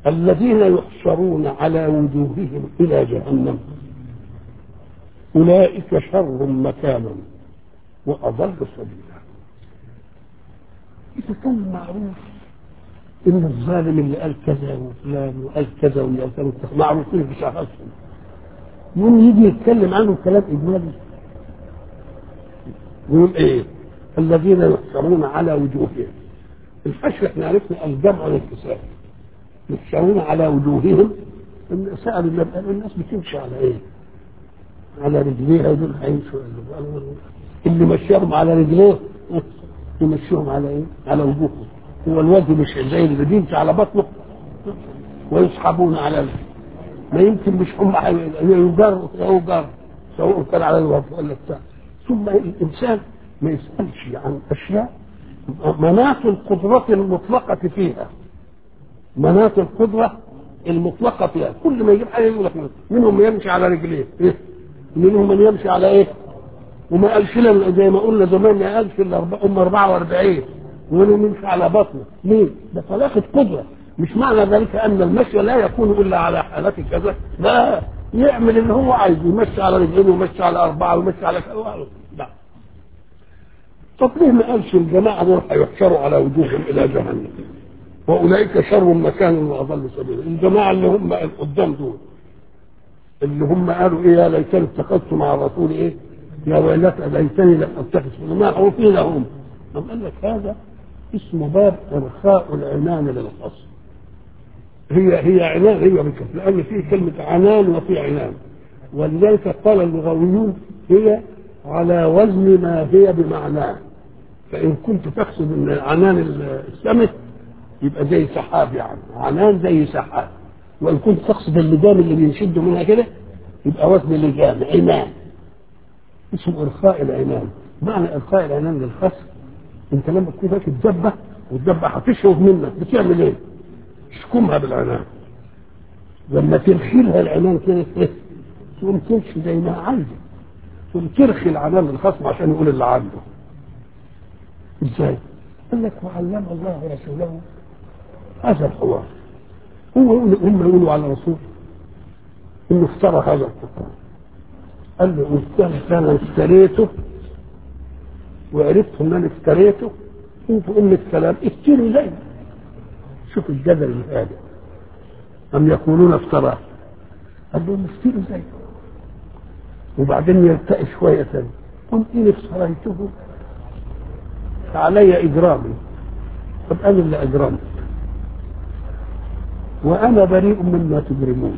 الذين يحشرون على وجوههم إلى جهنم أولئك شر مكانا وأضل سبيلا إذا كان معروف إن الظالم اللي قال كذا وفلان وقال كذا وقال كذا معروفين بشهادتهم يوم يجي يتكلم عنهم كلام إجمالي يقول إيه الذين يحشرون على وجوههم الحشر احنا عرفنا الجمع والانكسار يحشرون على وجوههم سأل النبي قالوا الناس بتمشي على ايه؟ على رجليها دول هيمشوا اللي مشيهم على رجليه يمشيهم على ايه؟ على وجوههم هو الوجه مش زي اللي بيمشي على بطنه ويسحبون على ما يمكن مش هم يجر يجر سواء كان على الوجه ولا بتاع ثم الانسان ما يسالش عن اشياء مناط القدرة المطلقة فيها مناط القدرة المطلقة فيها كل ما يجيب حاجة يقول لك منهم من يمشي على رجليه إيه؟ منهم من يمشي على ايه وما قالش لنا زي ما قلنا زمان ما قالش الا ام 44 ومنهم يمشي على بطنه ليه؟ ده طلاقة قدرة مش معنى ذلك ان المشي لا يكون الا على حالات كذا لا يعمل اللي هو عايزه يمشي على رجلين ويمشي على اربعه ويمشي على كذا لا طب ليه ما قالش الجماعه دول هيحشروا على وجوههم الى جهنم واولئك شر مكان واضل سبيلا الجماعه اللي هم قدام دول اللي هم قالوا ايه يا ليتني اتخذت مع الرسول ايه يا ويلتى ليتني لم اتخذ ما هو فينا هم أم قال لك هذا اسمه باب ارخاء العنان للخصم هي هي عنان هي بكف لان في كلمه عنان وفي عنان ولذلك قال اللغويون هي على وزن ما هي بمعناه فإن كنت تقصد أن عنان السمك يبقى زي سحاب يعني عنان زي سحاب وإن كنت تقصد اللجام اللي بينشدوا منها كده يبقى وزن اللجام عنان اسمه إرخاء العنان معنى إرخاء العنان للخصم أنت لما تكون هيك الدبة والدبة هتشرب منك بتعمل إيه؟ تشكمها بالعنان لما ترخيلها العنان كده إيه؟ تقوم تمشي زي ما عايزه ثم ترخي العنان للخصم عشان يقول اللي عنده ازاي قال لك وعلم الله رسوله هذا الحوار هو يقول هم يقولوا على رسول انه افترى هذا القران قال له قلت انا اشتريته وعرفت ان انا اشتريته انتوا ام الكلام اشتروا زي شوف الجدل هذا ام يقولون افتراه قال لهم اشتروا زيه وبعدين يرتقي شوية ثانية قل إن افتريته فعلي إجرامي طب أنا اللي أجرمت وأنا بريء مما تجرمون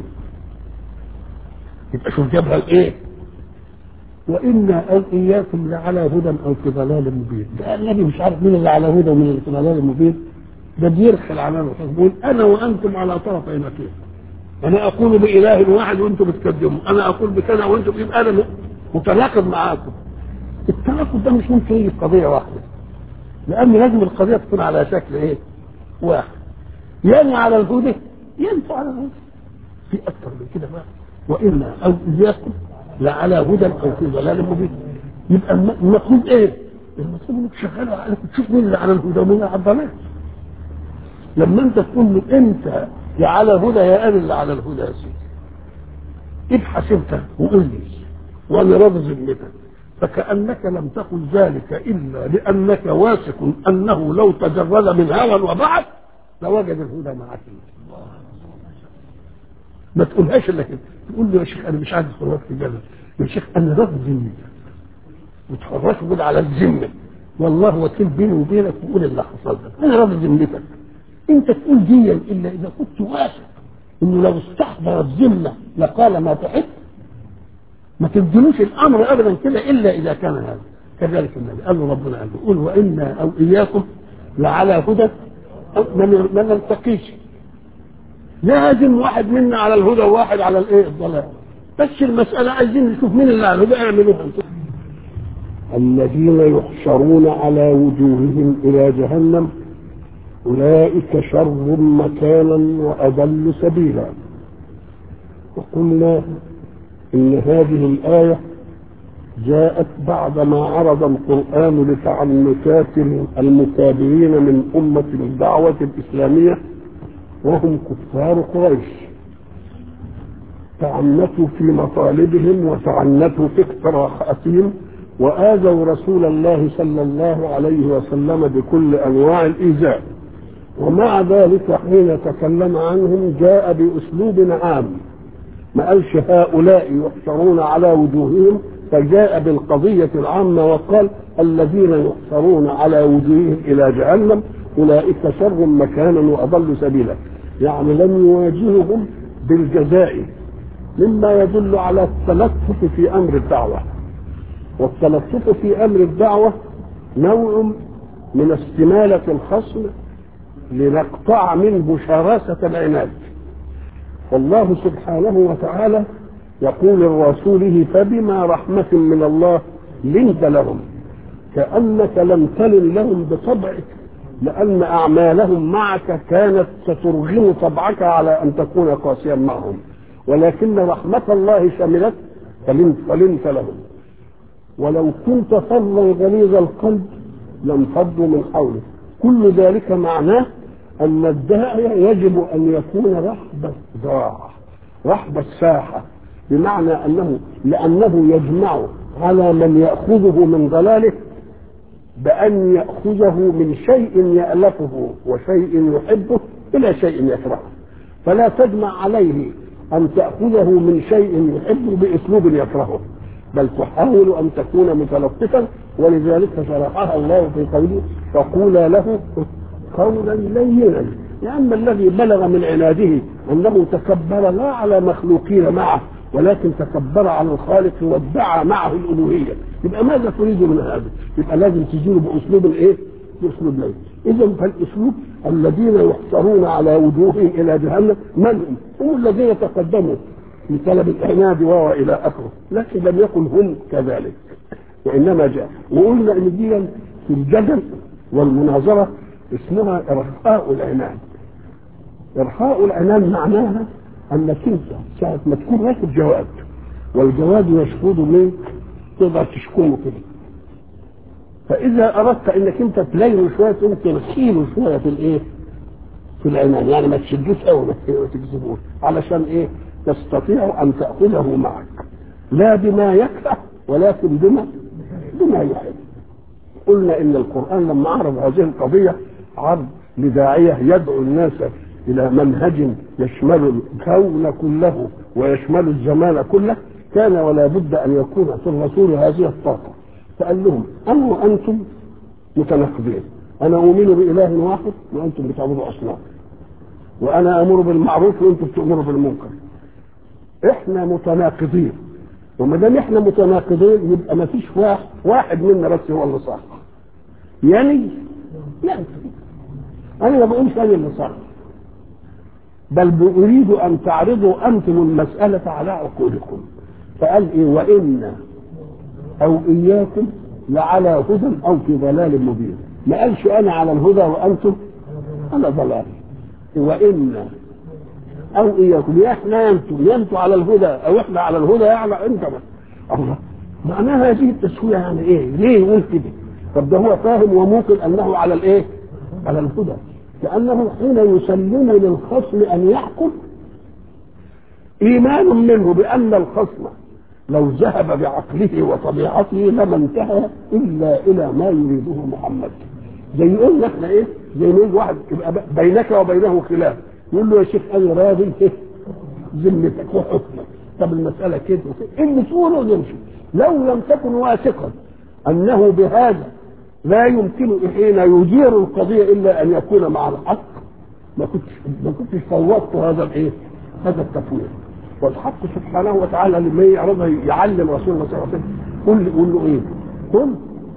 يبقى شوف جابها الإيه وإنا أو إياكم لعلى هدى أو في ضلال مبين ده النبي مش عارف مين اللي على هدى ومين اللي في ضلال مبين ده بيرخل على الحزبون أنا وأنتم على طرفي نقيض انا اقول باله واحد وانتم بتكذبوا انا اقول بكذا وانتم يبقى انا متناقض معاكم التناقض ده مش ممكن يجي في قضيه واحده لان لازم القضيه تكون على شكل ايه واحد يعني على الهدى ينفع على الهدى في اكثر من كده بقى وانا او اياكم لعلى هدى او في ضلال مبين يبقى المطلوب ايه؟ المطلوب انك شغال عليك تشوف مين اللي على الهدى ومين اللي على الضلال لما انت تقول له انت يا على هدى يا انا اللي على الهدى يا سيدي ابحث انت وقول لي وانا راضي ذمتك فكانك لم تقل ذلك الا لانك واثق انه لو تجرد من هوى وضعف لوجد الهدى معك ما تقولهاش الا كده تقول له يا شيخ انا مش عايز اتفرج في الجنه يا شيخ انا راضي ذمتك وتحركوا كده على الذمه والله وكيل بيني وبينك وقول اللي حصل لك انا راضي ذمتك انت تقول دي الا اذا كنت واثق انه لو استحضر الذمه لقال ما تحب ما تدلوش الامر ابدا كده الا اذا كان هذا كذلك النبي قال له ربنا قال له قل وانا او اياكم لعلى هدى ما نلتقيش لازم واحد منا على الهدى وواحد على الايه الضلال بس المساله عايزين نشوف مين اللي على الهدى اعملوها الذين يحشرون على وجوههم الى جهنم أولئك شر مكانا وأضل سبيلا وقلنا إن هذه الآية جاءت بعدما عرض القرآن لتعنتات المتابعين من أمة الدعوة الإسلامية وهم كفار قريش تعنتوا في مطالبهم وتعنتوا في اقتراحاتهم وآذوا رسول الله صلى الله عليه وسلم بكل أنواع الإيذاء ومع ذلك حين تكلم عنهم جاء بأسلوب عام ما قالش هؤلاء يحشرون على وجوههم فجاء بالقضية العامة وقال الذين يحشرون على وجوههم إلى جهنم أولئك شر مكانا وأضل سبيلا يعني لم يواجههم بالجزاء مما يدل على التلطف في أمر الدعوة والتلطف في أمر الدعوة نوع من استمالة الخصم لنقطع منه شراسة العناد والله سبحانه وتعالى يقول لرسوله فبما رحمة من الله لنت لهم كأنك لم تلن لهم بطبعك لأن أعمالهم معك كانت سترغم طبعك على أن تكون قاسيا معهم ولكن رحمة الله شملت فلنت, فلنت لهم ولو كنت فظا غليظ القلب لانفضوا من حولك كل ذلك معناه أن الداعية يجب أن يكون رحب الضاعة رحب الساحة بمعنى أنه لأنه يجمع على من يأخذه من ضلاله بأن يأخذه من شيء يألفه وشيء يحبه إلى شيء يكرهه فلا تجمع عليه أن تأخذه من شيء يحبه بأسلوب يكرهه بل تحاول أن تكون متلطفا ولذلك شرحها الله في قوله فقولا له قولا لينا لأن الذي بلغ من عناده أنه تكبر لا على مخلوقين معه ولكن تكبر على الخالق وادعى معه الألوهية يبقى ماذا تريد من هذا؟ يبقى لازم تجيله بأسلوب إيه؟ بأسلوب لين إذا فالأسلوب الذين يحشرون على وجوههم إلى جهنم من هم؟ هم الذين تقدموا لطلب العناد وإلى آخره لكن لم يكن هم كذلك وإنما جاء وقلنا إن دي في الجدل والمناظرة اسمها إرخاء العناد إرخاء العناد معناها أنك أنت ساعة ما تكون واخد جواد والجواد يشفط منك تقدر تشكمه كده فإذا أردت إنك أنت تلينه شوية تقوم ترخيله شوية في الإيه؟ في العنان يعني ما تشدوش قوي ما تجذبوش علشان إيه؟ تستطيع أن تأخذه معك لا بما يكره ولكن بما بما يحب قلنا إن القرآن لما عرض هذه القضية عرض لداعية يدعو الناس إلى منهج يشمل الكون كله ويشمل الزمان كله كان ولا بد أن يكون في الرسول هذه الطاقة فقال لهم أنا وأنتم متناقضين أنا أؤمن بإله واحد وأنتم بتعبدوا أصنام وأنا أمر بالمعروف وأنتم تؤمروا بالمنكر إحنا متناقضين وما دام إحنا متناقضين يبقى ما فيش واحد واحد منا بس هو اللي صح يعني يعني أنا ما بقولش أنا اللي صح بل أريد أن تعرضوا أنتم المسألة على عقولكم فقال إيه وإن أو إياكم لعلى هدى أو في ضلال مبين ما قالش أنا على الهدى وأنتم على ضلال وإن أو إياكم يا إحنا يا أنتم يا أنتم على الهدى أو إحنا على الهدى يعني أنت بس الله معناها هذه التسوية يعني إيه؟ ليه يقول كده؟ طب ده هو فاهم وممكن أنه على الإيه؟ على الهدى لأنه حين يسلم للخصم أن يحكم إيمان منه بأن الخصم لو ذهب بعقله وطبيعته لما انتهى إلا إلى ما يريده محمد زي يقول احنا ايه زي ما يقول واحد يبقى بينك وبينه خلاف يقول له يا شيخ انا راضي ايه ذمتك وحكمك طب المسألة كده اللي تقوله يمشي لو لم تكن واثقا أنه بهذا لا يمكن حين يدير القضية إلا أن يكون مع الحق ما كنتش ما كنتش فوضت هذا الإيه؟ هذا التفويض والحق سبحانه وتعالى لما يعرضها يعلم رسول الله صلى الله عليه وسلم قل يقول له إيه؟ قل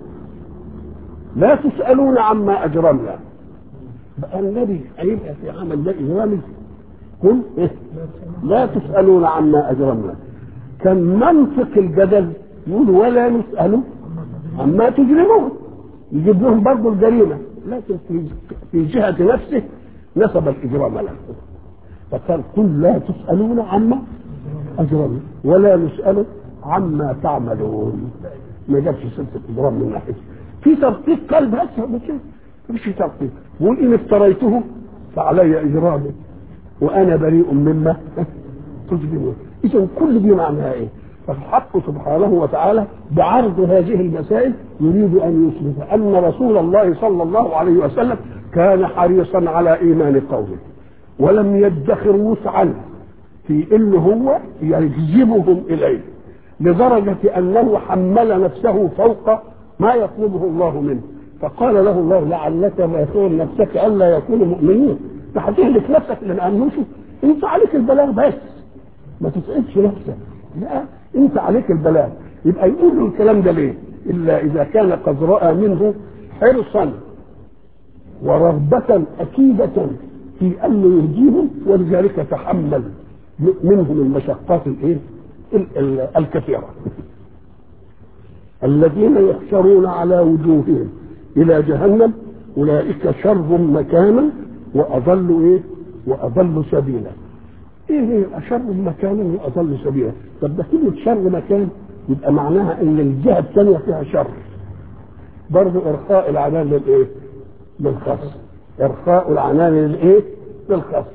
لا تسألون عما أجرمنا بقى النبي هيبقى في عمل ده إجرامي قل إيه؟ لا تسألون عما أجرمنا كان منطق الجدل يقول ولا نسأل عما تجرمون يجيب لهم برضه الجريمه لكن في في جهه نفسه نسب الاجرام له فقال قل لا تسالون عما اجرمنا ولا نسال عما تعملون ما جابش سلسله اجرام من ناحيه في ترتيب قلب بس مش مش في ترتيب بيقول ان افتريته فعلي اجرامي وانا بريء مما تجرمون اذا كل دي معناها ايه فالحق سبحانه وتعالى بعرض هذه المسائل يريد ان يثبت ان رسول الله صلى الله عليه وسلم كان حريصا على ايمان قومه ولم يدخر وسعا في ان هو يجذبهم اليه لدرجه انه حمل نفسه فوق ما يطلبه الله منه فقال له الله لعلك باخع نفسك الا يكونوا مؤمنين فهتهلك نفسك لما امنوش انت عليك البلاغ بس ما تسعدش نفسك لا انت عليك البلاغ يبقى يقول له الكلام ده ليه؟ الا اذا كان قد راى منه حرصا ورغبة أكيدة في أن يهديهم ولذلك تحمل منهم المشقات الإيه؟ الكثيرة. الذين يحشرون على وجوههم إلى جهنم أولئك شر مكانا وأضل إيه؟ وأضل سبيلا. ايه هي شر مكانا واضل سبيلا طب ده كلمه شر مكان يبقى معناها ان الجهه الثانيه فيها شر برضه ارخاء العنان للايه للخصم ارخاء العنان للايه للخصم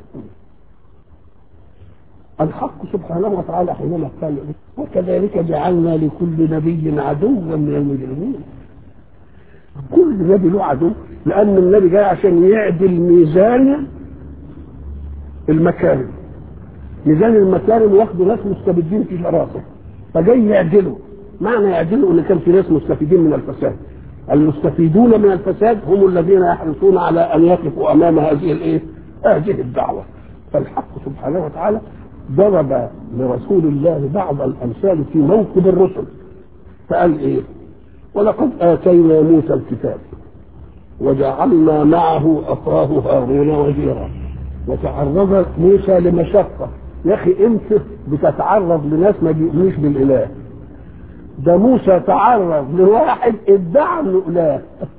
الحق سبحانه وتعالى حينما قال وكذلك جعلنا لكل نبي عدوا من المجرمين كل نبي له عدو لان النبي جاي عشان يعدل ميزان المكارم ميزان المكارم واخده ناس مستبدين في شراسه فجاي يعدله معنى يعدله ان كان في ناس مستفيدين من الفساد المستفيدون من الفساد هم الذين يحرصون على ان يقفوا امام هذه الايه؟ هذه الدعوه فالحق سبحانه وتعالى ضرب لرسول الله بعض الامثال في موكب الرسل فقال ايه؟ ولقد اتينا موسى الكتاب وجعلنا معه اخاه هارون وزيرا وتعرض موسى لمشقه يا اخي انت بتتعرض لناس ما بيؤمنوش بالاله ده موسى تعرض لواحد ادعى انه اله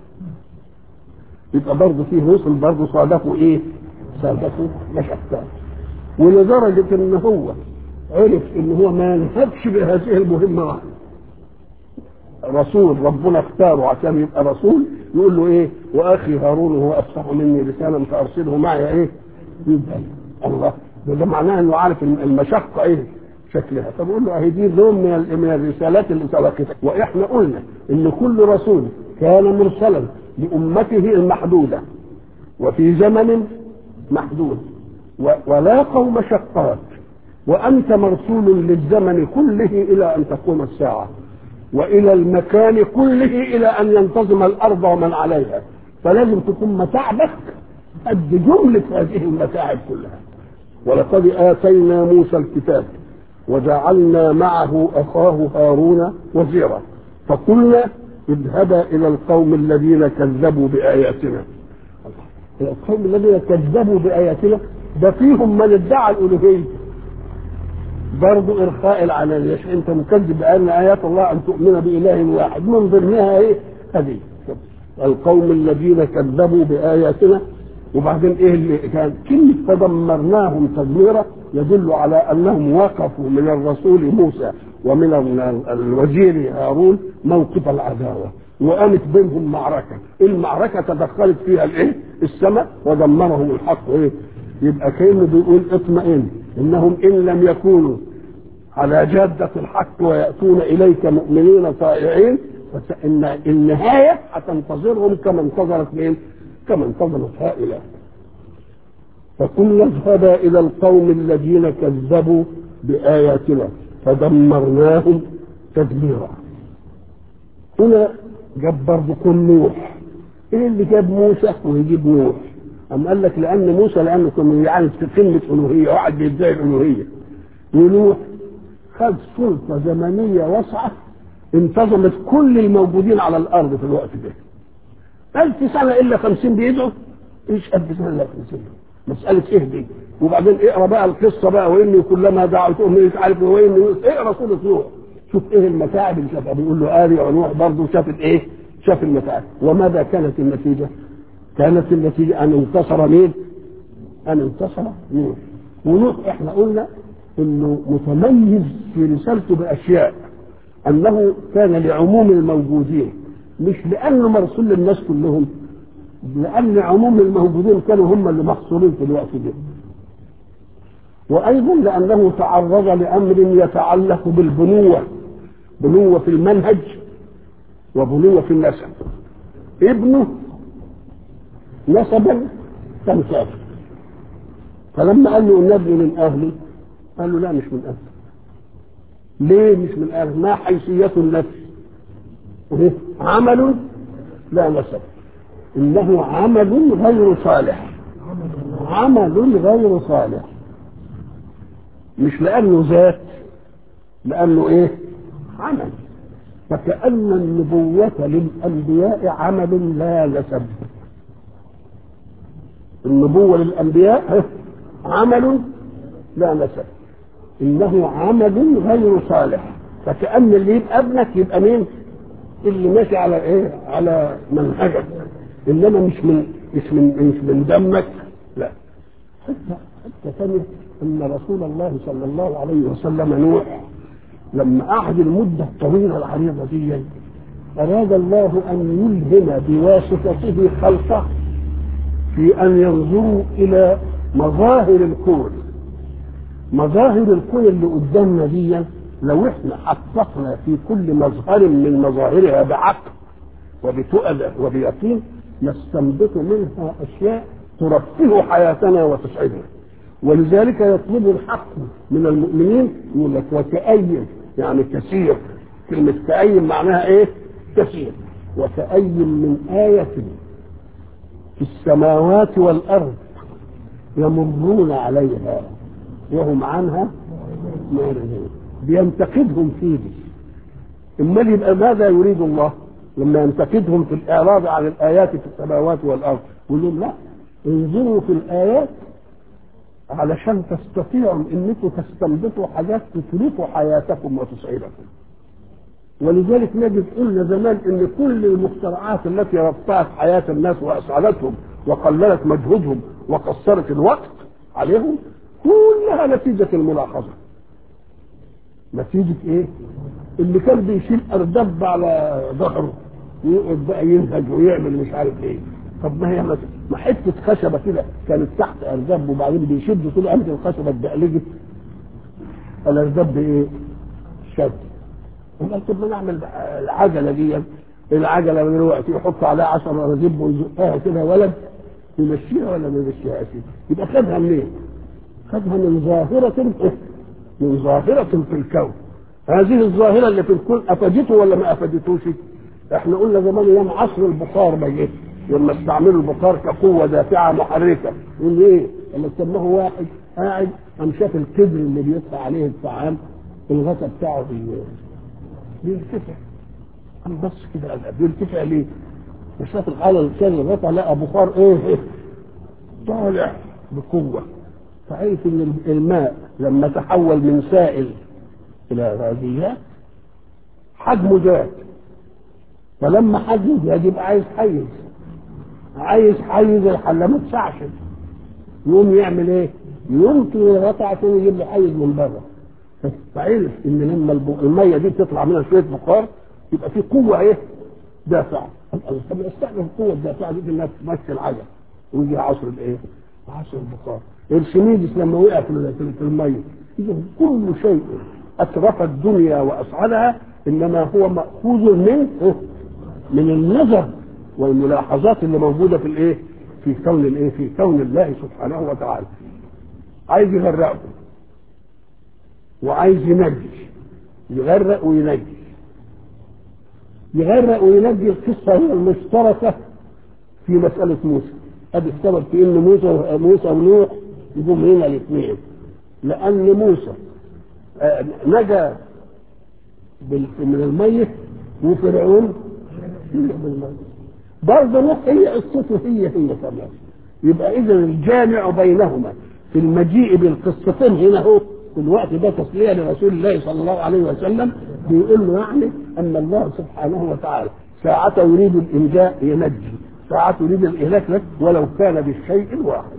يبقى برضه فيه رسل برضه صادفوا ايه؟ صادفوا مشقات ولدرجه ان هو عرف ان هو ما ينهبش بهذه المهمه واحده رسول ربنا اختاره عشان يبقى رسول يقول له ايه واخي هارون هو افصح مني لسانا فارسله معي ايه يبقى الله ده معناه انه عارف المشقه ايه شكلها فبقول له اهي دي لون من من الرسالات اللي سبقتك واحنا قلنا ان كل رسول كان مرسلا لامته المحدوده وفي زمن محدود ولاقوا مشقات وانت مرسول للزمن كله الى ان تقوم الساعه والى المكان كله الى ان ينتظم الارض ومن عليها فلازم تكون متاعبك قد جمله هذه المتاعب كلها ولقد اتينا موسى الكتاب وجعلنا معه اخاه هارون وزيرا فقلنا اذهبا الى القوم الذين كذبوا باياتنا القوم الذين كذبوا باياتنا ده فيهم من ادعى الالوهيه برضه ارخاء العلانية انت مكذب بان ايات الله ان تؤمن باله واحد من ضمنها ايه هذه القوم الذين كذبوا باياتنا وبعدين ايه اللي كان كلمه فدمرناهم تدميرا يدل على انهم وقفوا من الرسول موسى ومن الوزير هارون موقف العداوه وقامت بينهم معركه المعركه تدخلت فيها الايه السماء ودمرهم الحق ايه يبقى كانه بيقول اطمئن انهم ان لم يكونوا على جادة الحق ويأتون إليك مؤمنين طائعين فإن النهاية هتنتظرهم كما انتظرت مين؟ كما انتظرت هؤلاء. فقلنا اذهبا إلى القوم الذين كذبوا بآياتنا فدمرناهم تدميرا. هنا جاب برضه كل نوح. إيه اللي جاب موسى ويجيب نوح؟ أم قال لك لأن موسى لأنه كان يعني في قمة ألوهية واحد بيدعي الألوهية ونوح خد سلطة زمنية واسعة انتظمت كل الموجودين على الأرض في الوقت ده ألف سنة إلا خمسين بيدعوا إيش ألف سنة إلا خمسين مسألة إيه دي وبعدين اقرا بقى القصة بقى وإني كلما دعوتهم مش عارف وإني اقرا سورة نوح شوف إيه المتاعب اللي شافها بيقول له آري ونوح برضه شافت إيه؟ شاف المتاعب وماذا كانت النتيجة؟ كانت النتيجة أن انتصر مين؟ أن انتصر نوح ونوح إحنا قلنا إنه متميز في رسالته بأشياء أنه كان لعموم الموجودين مش لأنه مرسول للناس كلهم لأن عموم الموجودين كانوا هم اللي محصورين في الوقت ده وأيضا لأنه تعرض لأمر يتعلق بالبنوة بنوة في المنهج وبنوة في النسب ابنه نسبا كان كافر فلما قال له ان ابني من اهلي قال له لا مش من اهلي ليه مش من اهلي ما حيثية النفس عمل لا نسب انه عمل غير صالح عمل غير صالح مش لانه ذات لانه ايه عمل فكأن النبوة للأنبياء عمل لا نسب النبوة للأنبياء عمل لا نسب إنه عمل غير صالح فكأن اللي يبقى ابنك يبقى مين؟ اللي ماشي على ايه؟ على منهجك إنما مش من مش من مش من دمك لا حتى حتى ثانية أن رسول الله صلى الله عليه وسلم نوح لما قعد المدة الطويلة العريضة دي أراد الله أن يلهم بواسطته خلقه في أن ينظروا إلى مظاهر الكون مظاهر الكون اللي قدامنا دي لو احنا حققنا في كل مظهر من مظاهرها بعقل وبتؤدة وبيقين نستنبط منها أشياء ترفه حياتنا وتسعدنا ولذلك يطلب الحق من المؤمنين يقول لك وكأي يعني كثير كلمة كأي معناها ايه؟ كثير وكأي من آية في السماوات والأرض يمرون عليها وهم عنها معرضون بينتقدهم فيه امال يبقى ماذا يريد الله لما ينتقدهم في الاعراض عن الايات في السماوات والارض يقول لهم لا انظروا في الايات علشان تستطيعوا انكم تستنبطوا حاجات تثبتوا حياتكم وتسعدكم ولذلك نجد قلنا زمان ان كل المخترعات التي رفعت حياه الناس واسعدتهم وقللت مجهودهم وقصرت الوقت عليهم كلها نتيجه الملاحظه نتيجه ايه؟ اللي كان بيشيل اردب على ظهره ويقعد بقى ينهج ويعمل مش عارف ايه طب ما هي ما حته خشبه كده كانت تحت اردب وبعدين بيشد طول قامت الخشبه اتدقلجت الاردب ايه؟ شد قال طب ما نعمل العجله دي العجله من دلوقتي يحط عليها 10 رزيب ويزقها كده ولد يمشيها ولا ما يمشيهاش يبقى خدها منين؟ خدها من ظاهرة من ظاهرة في الكون هذه الظاهرة اللي في الكون أفادته ولا ما أفادتوش؟ احنا قلنا زمان ايام عصر البخار ما جه لما استعملوا البخار كقوة دافعة محركة يقول ايه؟ لما سماه واحد قاعد قام شاف الكبر اللي بيدفع عليه الطعام الغطا بتاعه بي... بيرتفع قام بص كده قال بيرتفع ليه؟ وشاف الحاله كان الغطا لقى بخار ايه؟ إيه؟ طالع بقوه فعرف ان الماء لما تحول من سائل الى غازيات حجمه زاد فلما حجمه زاد يبقى عايز حيز عايز حيز الحله ما تسعش يقوم يعمل ايه؟ يمكن الغطا عشان يجيب له حيز من بره فعرف ان لما الميه دي بتطلع منها شويه بخار يبقى في قوه ايه؟ دافعه طب استخدم القوه الدافعه دي في انها تمشي العجل ويجي عصر الايه؟ عصر البخار ارشميدس لما وقع في في الميه اذا كل شيء اترف الدنيا واسعدها انما هو ماخوذ من من النظر والملاحظات اللي موجوده في الايه؟ في كون الايه؟ في كون الله سبحانه وتعالى. عايز يغرقه وعايز ينجي يغرق وينجي يغرق وينجي القصه هي المشتركه في مساله موسى ادي السبب في ان موسى موسى ونوح يقوم هنا الاثنين لان موسى نجا من الميت وفرعون برضه نوح هي قصته هي هي كمان يبقى اذا الجامع بينهما في المجيء بالقصتين هنا هو في الوقت ده تسليه لرسول الله صلى الله عليه وسلم بيقول له يعني ان الله سبحانه وتعالى ساعة يريد الانجاء ينجي ساعة يريد الاهلاك لك ولو كان بالشيء الواحد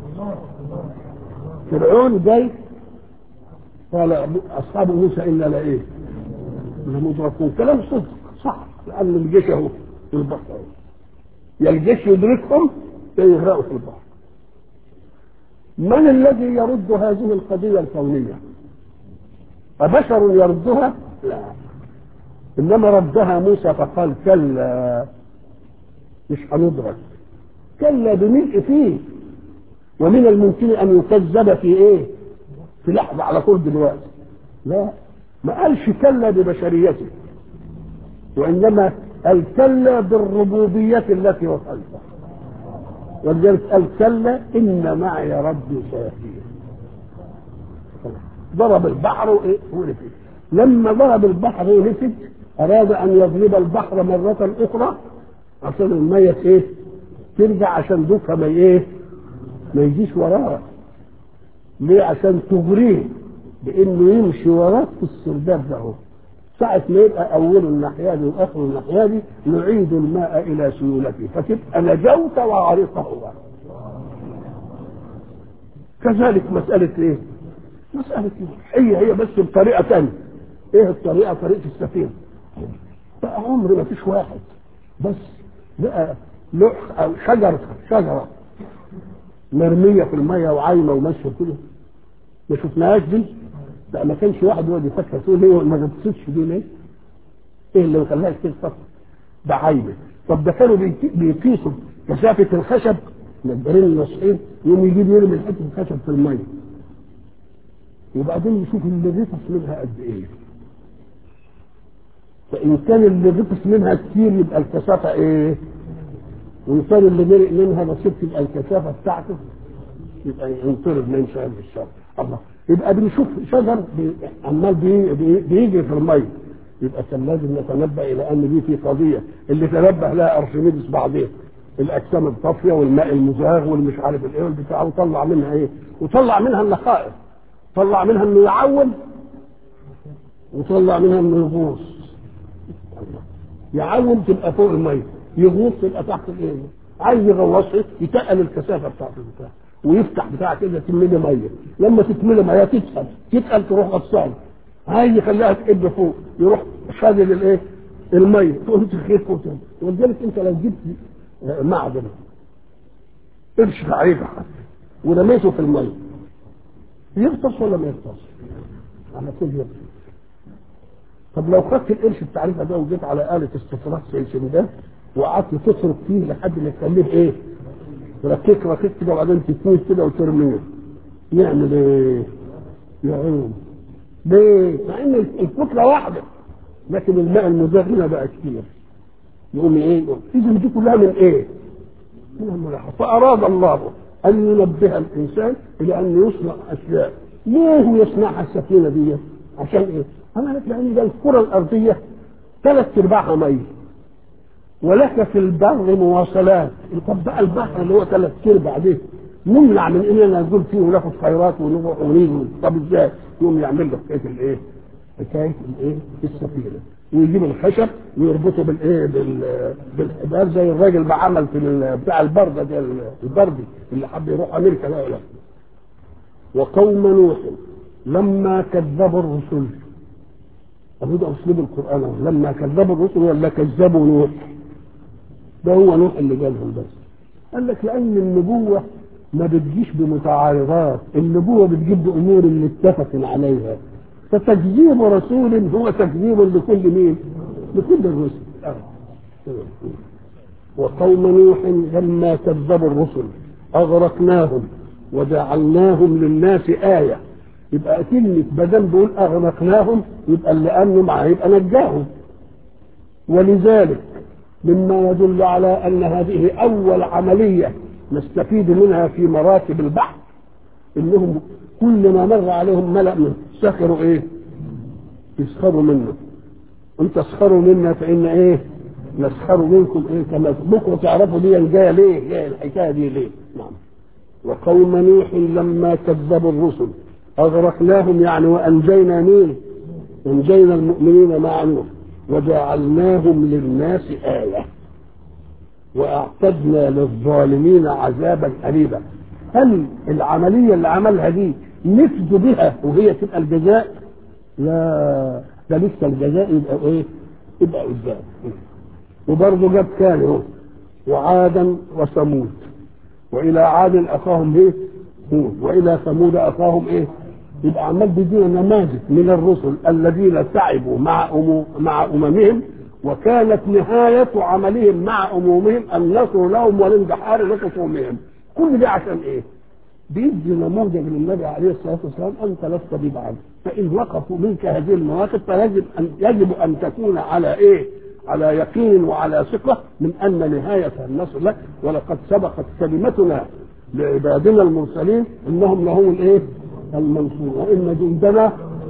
فرعون جاي قال اصحاب موسى انا لايه؟ لمدركون كلام صدق صح لان الجيش اهو في البحر اهو يا الجيش يدركهم يا يغرقوا في البحر من الذي يرد هذه القضية الكونية أبشر يردها لا إنما ردها موسى فقال كلا مش هندرك كلا بملء فيه ومن الممكن أن يكذب في إيه في لحظة على طول دلوقتي لا ما قالش كلا ببشريته وإنما قال كلا بالربوبية التي وصلتها ولذلك قال كلا إن معي ربي سيهدين ضرب البحر وإيه ولفت لما ضرب البحر ولفت أراد أن يضرب البحر مرة أخرى عشان المية إيه ترجع عشان دوكها ما إيه ما يجيش وراها ليه عشان تغريه بانه يمشي وراك في السرداب ده ساعة ما يبقى أوله الناحية دي وآخره الناحية دي نعيد الماء إلى سيولته فتبقى نجوت وعرقه كذلك مسألة إيه؟ مسألة إيه؟ هي هي بس بطريقة ثانية إيه الطريقة؟ طريقة السفينة بقى عمر ما فيش واحد بس بقى لوح أو شجرة شجرة مرمية في المية وعايمة وماشية كده ما شفناهاش دي لا ما كانش واحد يقعد يفكر تقول ليه ما جبتش دي ليه؟ ايه اللي ما خلاهاش تفكر؟ ده عايمه طب ده كانوا بيقيسوا كثافه الخشب مقدارين الناصحين يوم يجيب يرمي حته الخشب في الميه وبعدين يشوف اللي غطس منها قد ايه فان كان اللي غطس منها كتير يبقى الكثافه ايه؟ وان كان اللي مرق منها بسيط يبقى الكثافه بتاعته يبقى ينطرد من شهر الشر الله يبقى بنشوف شجر بي عمال بي بي بيجري في الميه يبقى كان لازم نتنبه الى ان دي في قضيه اللي تنبه لها ارشميدس بعدين الاجسام الطافيه والماء المزاغ والمش عارف الايه والبتاع وطلع منها ايه؟ وطلع منها النقائص طلع منها انه يعول وطلع منها انه يغوص يعول تبقى فوق الميه يغوص تبقى تحت الايه؟ عايز يغوصها يتقل الكثافه بتاعت البتاع ويفتح بتاع كده تملي ميه لما تتملي ميه تتقل تتقل تروح غطسان عايز يخليها تقب فوق يروح شادد الايه الميه تقوم تخيف فوق تاني ولذلك انت لو جبت معدن قرش تعريفه ورميته في الميه يغطس ولا ما يغطس؟ على طول يغطس طب لو خدت القرش التعريفه ده وجيت على آلة استطراق زي ده وقعدت تصرف فيه لحد ما تخليه ايه؟ ركيك ركيك كده وبعدين تتنيه كده وترميه يعمل ايه؟ يعوم ليه؟ مع ان الفكره واحده لكن الماء المزاغ هنا بقى كتير يقوم ايه؟ اذا دي كلها من ايه؟ من الملاحظه فاراد الله ان ينبه الانسان الى ان يصنع اشياء ليه يصنعها السفينه دي؟ عشان ايه؟ انا لك لان ده الكره الارضيه ثلاث ارباعها ميه ولك في البر مواصلات طب بقى البحر اللي هو ثلاث ارباع ده نمنع من اننا نقول فيه وناخد خيرات ونروح ونيجي طب ازاي؟ يقوم يعمل له حكايه الايه؟ حكايه الايه؟ السفينه ويجيب الخشب ويربطه بالايه؟ بال بالحبال زي الراجل ما عمل في بتاع البرده ده البردي اللي حب يروح امريكا لا لا وقوم نوح لما كذبوا الرسل أبو ده أسلوب القرآن لما كذبوا الرسل ولا كذبوا نوح ده هو نوح اللي جالهم بس قال لك لأن النبوة ما بتجيش بمتعارضات النبوة بتجيب بأمور اللي اتفق عليها فتكذيب رسول هو تكذيب لكل مين؟ لكل الرسل وقوم نوح لما كذبوا الرسل أغرقناهم وجعلناهم للناس آية يبقى كلمة بدل بيقول أغرقناهم يبقى اللي أمنوا معاه يبقى نجاهم ولذلك مما يدل على أن هذه أول عملية نستفيد منها في مراتب البحث إنهم كل ما مر عليهم ملأ من سخروا إيه؟ يسخروا منه أن تسخروا منا فإن إيه؟ نسخر منكم إيه كما بكرة تعرفوا دي جاية ليه؟ جاية الحكاية دي ليه؟ نعم وقوم نوح لما كذبوا الرسل أغرقناهم يعني وأنجينا مين؟ أنجينا المؤمنين مع نوح وجعلناهم للناس آية وأعتدنا للظالمين عذابا أليما هل العملية اللي عملها دي نفذ بها وهي تبقى الجزاء؟ لا ده لسه الجزاء يبقى إيه؟ يبقى قدام وبرضه جاب كان وعادا وثمود وإلى عاد أخاهم إيه؟ هود والى ثمود اخاهم ايه يبقى عمال بيدينا نماذج من الرسل الذين تعبوا مع أمو مع اممهم وكانت نهاية عملهم مع أمومهم النصر لهم والانتحار لخصومهم كل ده عشان إيه؟ بيدي نموذج للنبي عليه الصلاة والسلام أنت لست ببعض فإن وقفوا منك هذه المواقف فيجب أن يجب أن تكون على إيه؟ على يقين وعلى ثقة من أن نهاية النصر لك ولقد سبقت كلمتنا لعبادنا المرسلين إنهم لهم الإيه؟ المنصور وإن جندنا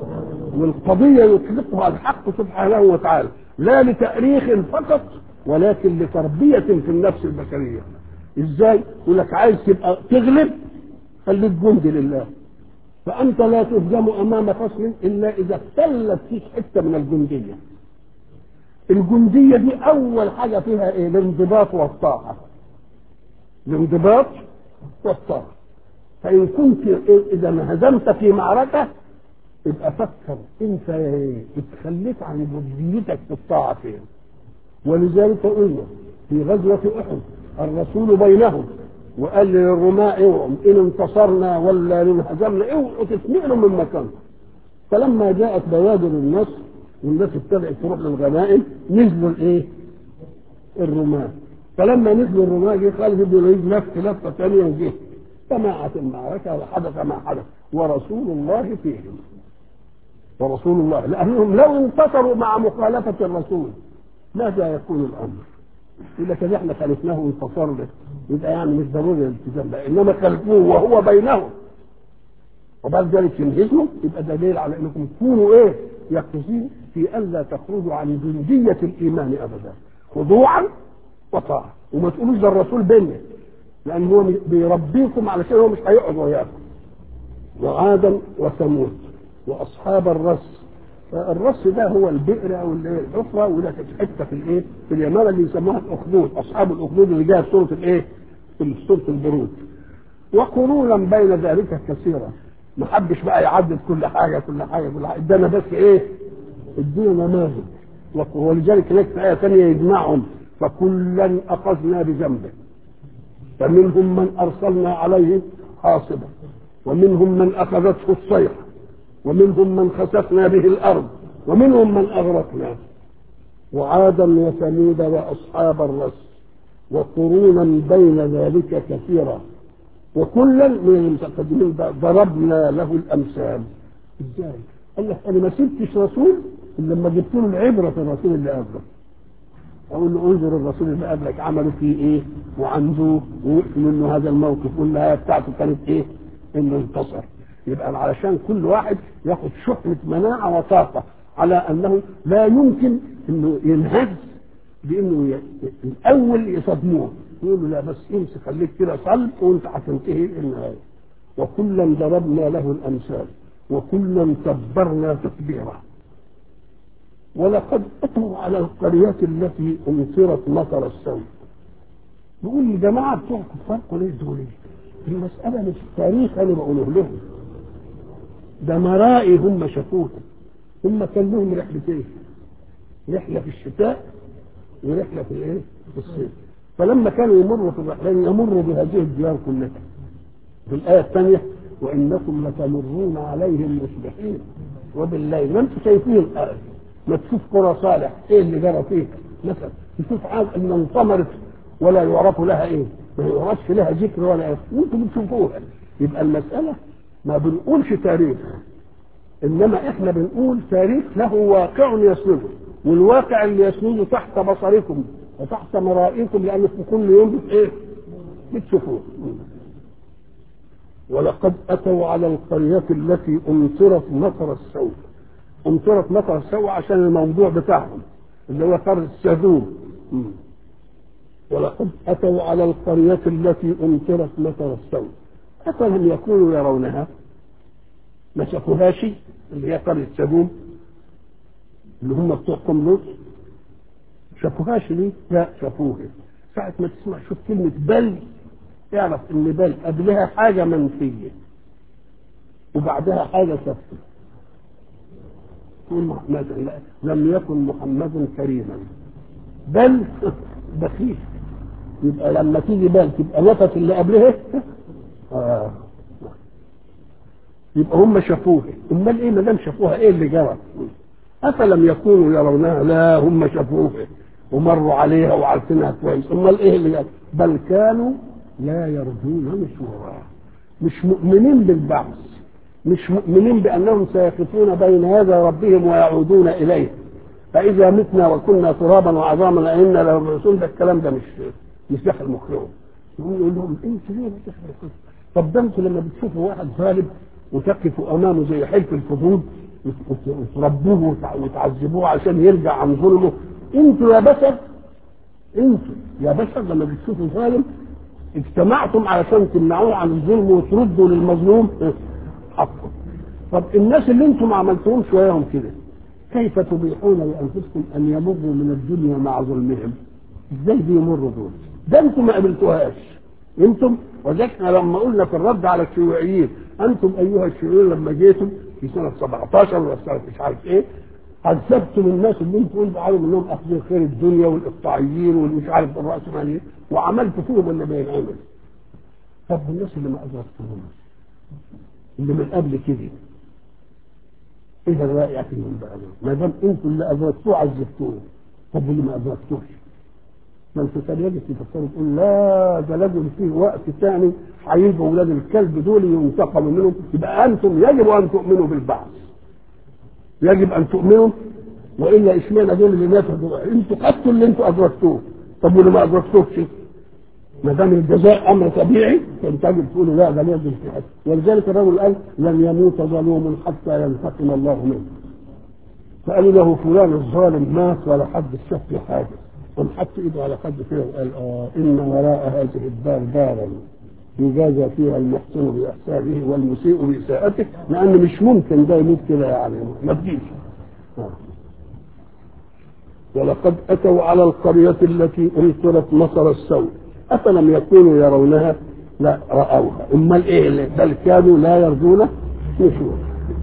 والقضية يطلقها الحق سبحانه وتعالى لا لتأريخ فقط ولكن لتربية في النفس البشرية ازاي يقول لك عايز تبقى تغلب خليك جندي لله فأنت لا تهزم أمام خصم إلا إذا اختلت فيك حتة من الجندية الجندية دي أول حاجة فيها إيه الانضباط والطاعة الانضباط والطاعة فإن كنت إذا انهزمت في معركة يبقى فكر انت اتخليت عن جديتك في الطاعه فين ولذلك قلنا في غزوه احد الرسول بينهم وقال للرماء اوعوا ان انتصرنا ولا انهزمنا اوعوا تتنقلوا من مكانكم فلما جاءت بوادر النصر والناس ابتدات تروح للغنائم نزلوا الايه؟ الرماة فلما نزلوا الرماة جه خالد بن الوليد لف لفه ثانيه وجه سماعت المعركه وحدث ما حدث ورسول الله فيهم ورسول الله لأنهم لو انتصروا مع مخالفة الرسول ماذا يكون الأمر؟ إذا كان احنا خالفناه وانتصرنا يبقى يعني مش ضروري الالتزام بقى إنما خالفوه وهو بينهم وبعد ذلك ينهزموا يبقى دليل على انكم تكونوا ايه؟ يقظين في الا تخرجوا عن جندية الإيمان أبدا خضوعا وطاعة وما تقولوش ده الرسول بينا لأن هو بيربيكم علشان هو مش هيقعد وياكم وعادا وثمود واصحاب الرس الرس ده هو البئر او الحفره وده حته في الايه في اليمامه اللي يسموها الاخدود اصحاب الاخدود اللي جايه في سوره الايه في سوره البرود وقرونا بين ذلك كثيرا ما حبش بقى يعدد كل حاجه كل حاجه كل حاجه ادانا بس ايه ادينا نماذج ولذلك هناك في ايه ثانيه يجمعهم فكلا اخذنا بذنبه فمنهم من ارسلنا عليه حاصبا ومنهم من اخذته الصيحه ومنهم من خسفنا به الارض ومنهم من اغرقنا وعادا وثمود واصحاب الرس وقرونا بين ذلك كثيرا وكلا من المتقدمين ضربنا له الامثال ازاي؟ قال لك انا ما سبتش رسول الا لما جبت له العبره في الرسول اللي قبله اقول له انظر الرسول اللي قبلك عملوا فيه ايه وعنده ووقف منه هذا الموقف والنهايه بتاعته كانت ايه؟ انه انتصر يبقى علشان كل واحد ياخد شحنة مناعة وطاقة على أنه لا يمكن أنه ينهز بأنه ي... الأول يصدموه يقول له لا بس امسك خليك كده صلب وأنت هتنتهي النهاية وكلا ضربنا له الأمثال وكلا تبرنا تتبيرا ولقد أتوا على القريات التي أمطرت مطر السوء يقول يا جماعة بتوع كفار قريش دول المسألة مش تاريخ أنا بقوله لهم ده مرائي هم شافوها هم كان لهم رحلتين رحله في الشتاء ورحله في الايه؟ في الصيف فلما كانوا يمروا في الرحلين يمروا بهذه الديار كلها في الايه الثانيه وانكم لتمرون عليهم مصبحين وبالليل ما انتم شايفين الآية ما تشوف قرى صالح ايه اللي جرى فيه مثلا تشوف عاد ان انطمرت ولا يعرف لها ايه ما يعرفش لها ذكر ولا ايه وانتم بتشوفوها يبقى المساله ما بنقولش تاريخ انما احنا بنقول تاريخ له واقع يسنده والواقع اللي يسنده تحت بصركم وتحت مرائكم لان في كل يوم بت ايه بتشوفوه ولقد اتوا على القريه التي امطرت مطر السوء امطرت مطر السوء عشان الموضوع بتاعهم اللي هو قريه السذوم ولقد اتوا على القريه التي امطرت مطر السوء أفلم يكونوا يرونها ما شافوهاش اللي هي قرية سدوم اللي هم بتوع قملوس شافوهاش ليه؟ لا شافوها ساعة ما تسمع شوف كلمة بل اعرف ان بل قبلها حاجة منفية وبعدها حاجة ثابتة تقول مثلا لم يكن محمد كريما بل بخيل يبقى لما تيجي بل تبقى نفت اللي قبلها آه. يبقى هم شافوها امال ايه ما دام شافوها ايه اللي جرى افلم يكونوا يرونها لا هم شافوها ومروا عليها وعارفينها كويس امال ايه اللي جرى بل كانوا لا يرجون نشورا مش مؤمنين بالبعث مش مؤمنين بانهم سيقفون بين يدي ربهم ويعودون اليه فاذا متنا وكنا ترابا وعظاما ائنا لمبعوثون ده الكلام ده مش مش داخل مخهم يقول لهم انتوا ليه مش داخل مخهم طب ده انتوا لما بتشوفوا واحد ظالم وتقفوا امامه زي حلف الفضول وتربوه وتعذبوه عشان يرجع عن ظلمه انتوا يا بشر انتوا يا بشر لما بتشوفوا ظالم اجتمعتم علشان تمنعوه عن الظلم وتردوا للمظلوم حقه طب الناس اللي انتم ما عملتهمش وياهم كده كيف تبيحون لانفسكم ان يمروا من الدنيا مع ظلمهم ازاي بيمروا دول ده انتم ما قبلتوهاش انتم وذلك لما قلنا في الرد على الشيوعيين انتم ايها الشيوعيين لما جيتم في سنه 17 ولا سنه مش عارف ايه عذبتم الناس اللي انتم قلتوا عليهم انهم اخذين خير الدنيا والاقطاعيين والمش عارف الراسماليين وعملتوا فيهم اللي بينعمل طب الناس اللي ما ادركتهم اللي من قبل كده ايه الرائع فيهم بقى ما دام انتم اللي ادركتوه عذبتوه طب واللي ما ادركتوش ما انتوا كان يجب تفكروا تقول لا ده لازم فيه وقت ثاني هيجوا اولاد الكلب دول ينتقموا منهم يبقى انتم يجب ان تؤمنوا بالبعث يجب ان تؤمنوا والا اشمعنى دول اللي نفذوا انتوا خدتوا اللي انتوا ادركتوه طب واللي ما ادركتوش ما دام الجزاء امر طبيعي فانتوا تقولوا لا ده لازم في حد ولذلك الرجل قال لن يموت ظلوم حتى ينتقم الله منه فقالوا له فلان الظالم مات ولا حد شاف له حاجه قام حط ايده على خده كده وقال اه ان وراء هذه الدار دارا يجازى فيها المحسن باحسانه والمسيء باساءته لان مش ممكن ده يموت كده يعني ما تجيش آه. ولقد اتوا على القريه التي امطرت مطر السوء افلم يكونوا يرونها لا راوها امال ايه اللي بل كانوا لا يرجون نشور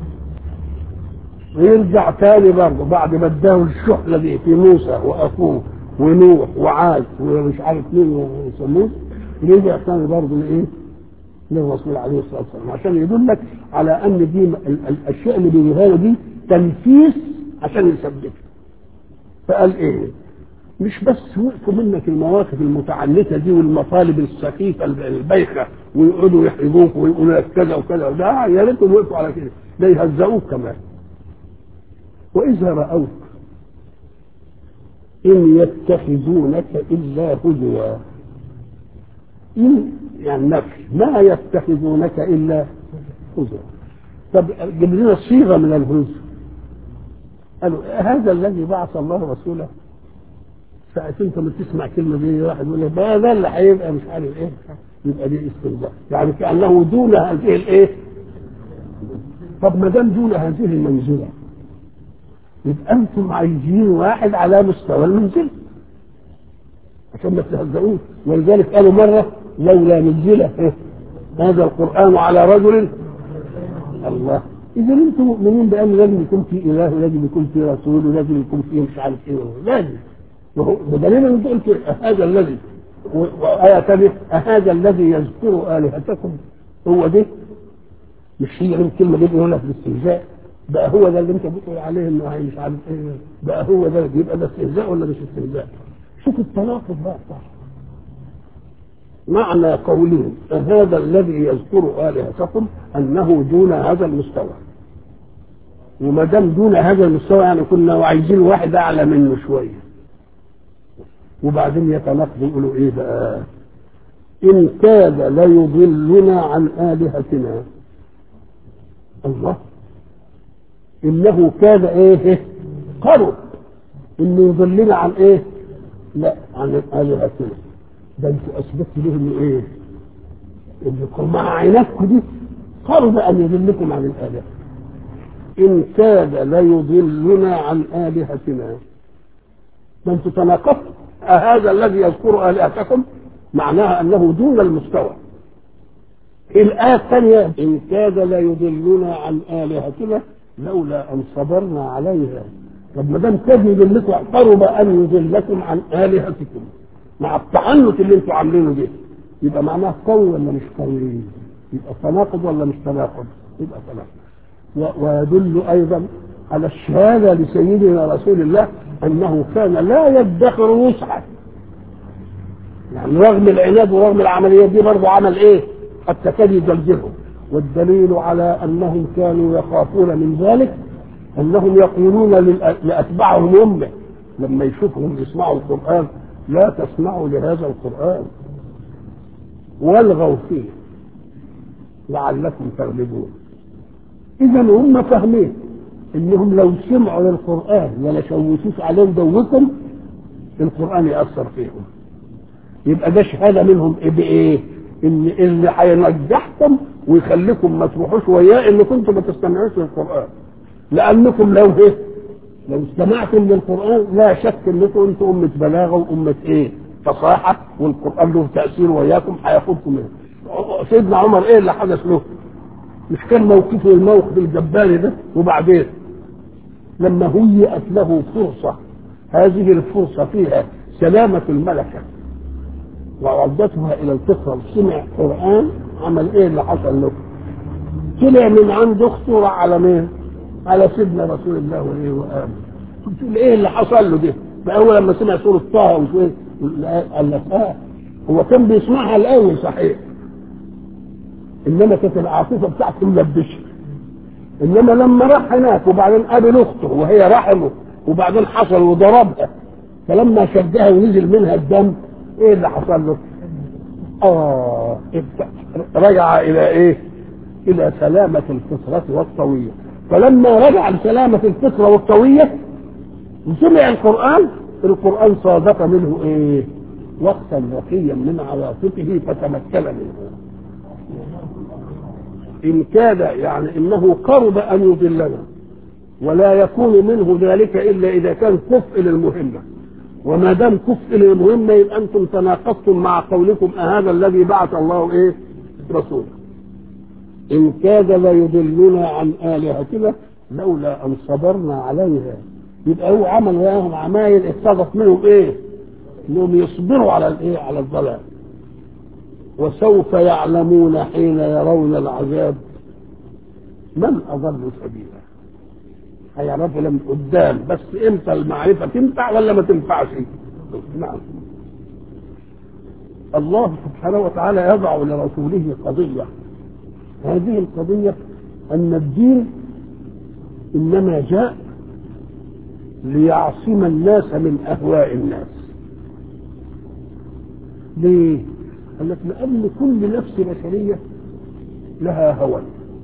ويرجع تاني برضه بعد ما اداه الشحنه دي في موسى واخوه ونوح وعاد ومش عارف مين وثمود رجع تاني برضه لايه؟ للرسول عليه الصلاه والسلام عشان يدلك على ان دي الاشياء اللي بيجيبها له دي تنفيس عشان يثبتك فقال ايه؟ مش بس وقفوا منك المواقف المتعنتة دي والمطالب السخيفة البايخة ويقعدوا يحرجوك ويقولوا لك كذا وكذا ده يا ريتهم وقفوا على كده ده يهزئوك كمان وإذا رأوك إن يتخذونك إلا هزوا إن يعني نفي ما يتخذونك إلا هزوا طب جيب لنا صيغة من الهزو قالوا هذا الذي بعث الله رسوله ساعة انت لما تسمع كلمة دي واحد يقول لك بقى ده اللي هيبقى مش عارف ايه يبقى دي استهزاء يعني كأنه دون هذه الايه طب ما دام دون هذه المنزلة يبقى انتم عايزين واحد على مستوى المنزلة عشان ما تهزئوش ولذلك قالوا مرة لولا نزل هذا القرآن على رجل الله إذا أنتم مؤمنين بأن لازم يكون في إله ولازم يكون في رسول ولازم يكون في مش عارف إيه لازم بدليل ان قلت هذا الذي وآية ثانية هذا الذي يذكر آلهتكم هو ده مش هي الكلمة دي بيقولها في الاستهزاء بقى هو ده اللي انت بتقول عليه انه هي مش عارف ايه بقى هو ده يبقى ده استهزاء ولا مش استهزاء شوف التناقض بقى صح معنى قولهم هذا الذي يذكر آلهتكم أنه دون هذا المستوى وما دام دون هذا المستوى يعني كنا عايزين واحد أعلى منه شوية وبعدين يتناقضوا يقولوا ايه بقى ان كاد ليضلنا عن الهتنا الله انه كاد ايه قرب انه يضلنا عن ايه لا عن الهتنا ده انتوا اثبتوا لهم ايه انكم مع عيناتكم دي قرب ان يضلكم عن الالهه ان كاد ليضلنا عن الهتنا ده انتوا تناقضتوا أهذا الذي يذكر آلهتكم معناها أنه دون المستوى الآية الثانية إن كاد ليضلنا عن آلهتنا لولا أن صبرنا عليها طب ما دام كاد يضلكم قرب أن يضلكم عن آلهتكم مع التعنت اللي انتوا عاملينه ده يبقى معناه قوي ولا مش قوي؟ يبقى تناقض ولا مش تناقض؟ يبقى كلام و- ويدل ايضا على الشهاده لسيدنا رسول الله انه كان لا يدخر وسعا يعني رغم العناد ورغم العمليات دي برضه عمل ايه؟ حتى كان يزلزلهم والدليل على انهم كانوا يخافون من ذلك انهم يقولون للأ- لاتباعهم امه لما يشوفهم يسمعوا القران لا تسمعوا لهذا القران والغوا فيه لعلكم تغلبون اذا هم فاهمين انهم لو سمعوا للقران ولا شوشوش عليهم دوكم القران ياثر فيهم يبقى ده شهاده منهم ايه بايه؟ ان اللي هينجحكم ويخليكم ما تروحوش وياه ان كنتم ما تستمعوش للقران لانكم لو ايه؟ لو استمعتم للقران لا شك انكم انتم امه بلاغه وامه ايه؟ فصاحه والقران له تاثير وياكم هياخدكم منه. سيدنا عمر ايه اللي حدث له؟ مش كان موقفه الموقف الجباري ده وبعدين لما هيئت له فرصه هذه الفرصه فيها سلامه الملكه وعدتها الى الفطره وسمع قران عمل ايه اللي حصل له؟ طلع من عند اخته راح على مين؟ على سيدنا رسول الله وايه وامن قلت ايه اللي حصل له ده؟ فاول لما سمع سوره طه وشويه قال لك اه هو كان بيسمعها الاول صحيح انما كانت العاطفه بتاعته ملبشه انما لما راح هناك وبعدين قابل اخته وهي رحمه وبعدين حصل وضربها فلما شدها ونزل منها الدم ايه اللي حصل له؟ اه رجع الى ايه؟ الى سلامة الفطرة والطوية فلما رجع لسلامة الفطرة والطوية وسمع القرآن القرآن صادف منه ايه؟ وقتا رقيا من عواطفه فتمكن منه إن كاد يعني إنه قرب أن يضلنا ولا يكون منه ذلك إلا إذا كان كفء للمهمة وما دام كفء للمهمة يبقى أنتم تناقضتم مع قولكم أهذا الذي بعث الله إيه رسوله إن كاد ليضلنا عن آلهتنا لولا أن صبرنا عليها يبقى هو عمل وياهم عمايل اقتضت منهم إيه؟ إنهم يصبروا على الإيه؟ على الضلال وسوف يعلمون حين يرون العذاب من أضل سبيلا هيعرفوا لما قدام بس امتى المعرفة تنفع ولا ما تنفعش نعم الله سبحانه وتعالى يضع لرسوله قضية هذه القضية أن الدين إنما جاء ليعصم الناس من أهواء الناس ليه؟ قال لك لأن كل نفس بشرية لها هوى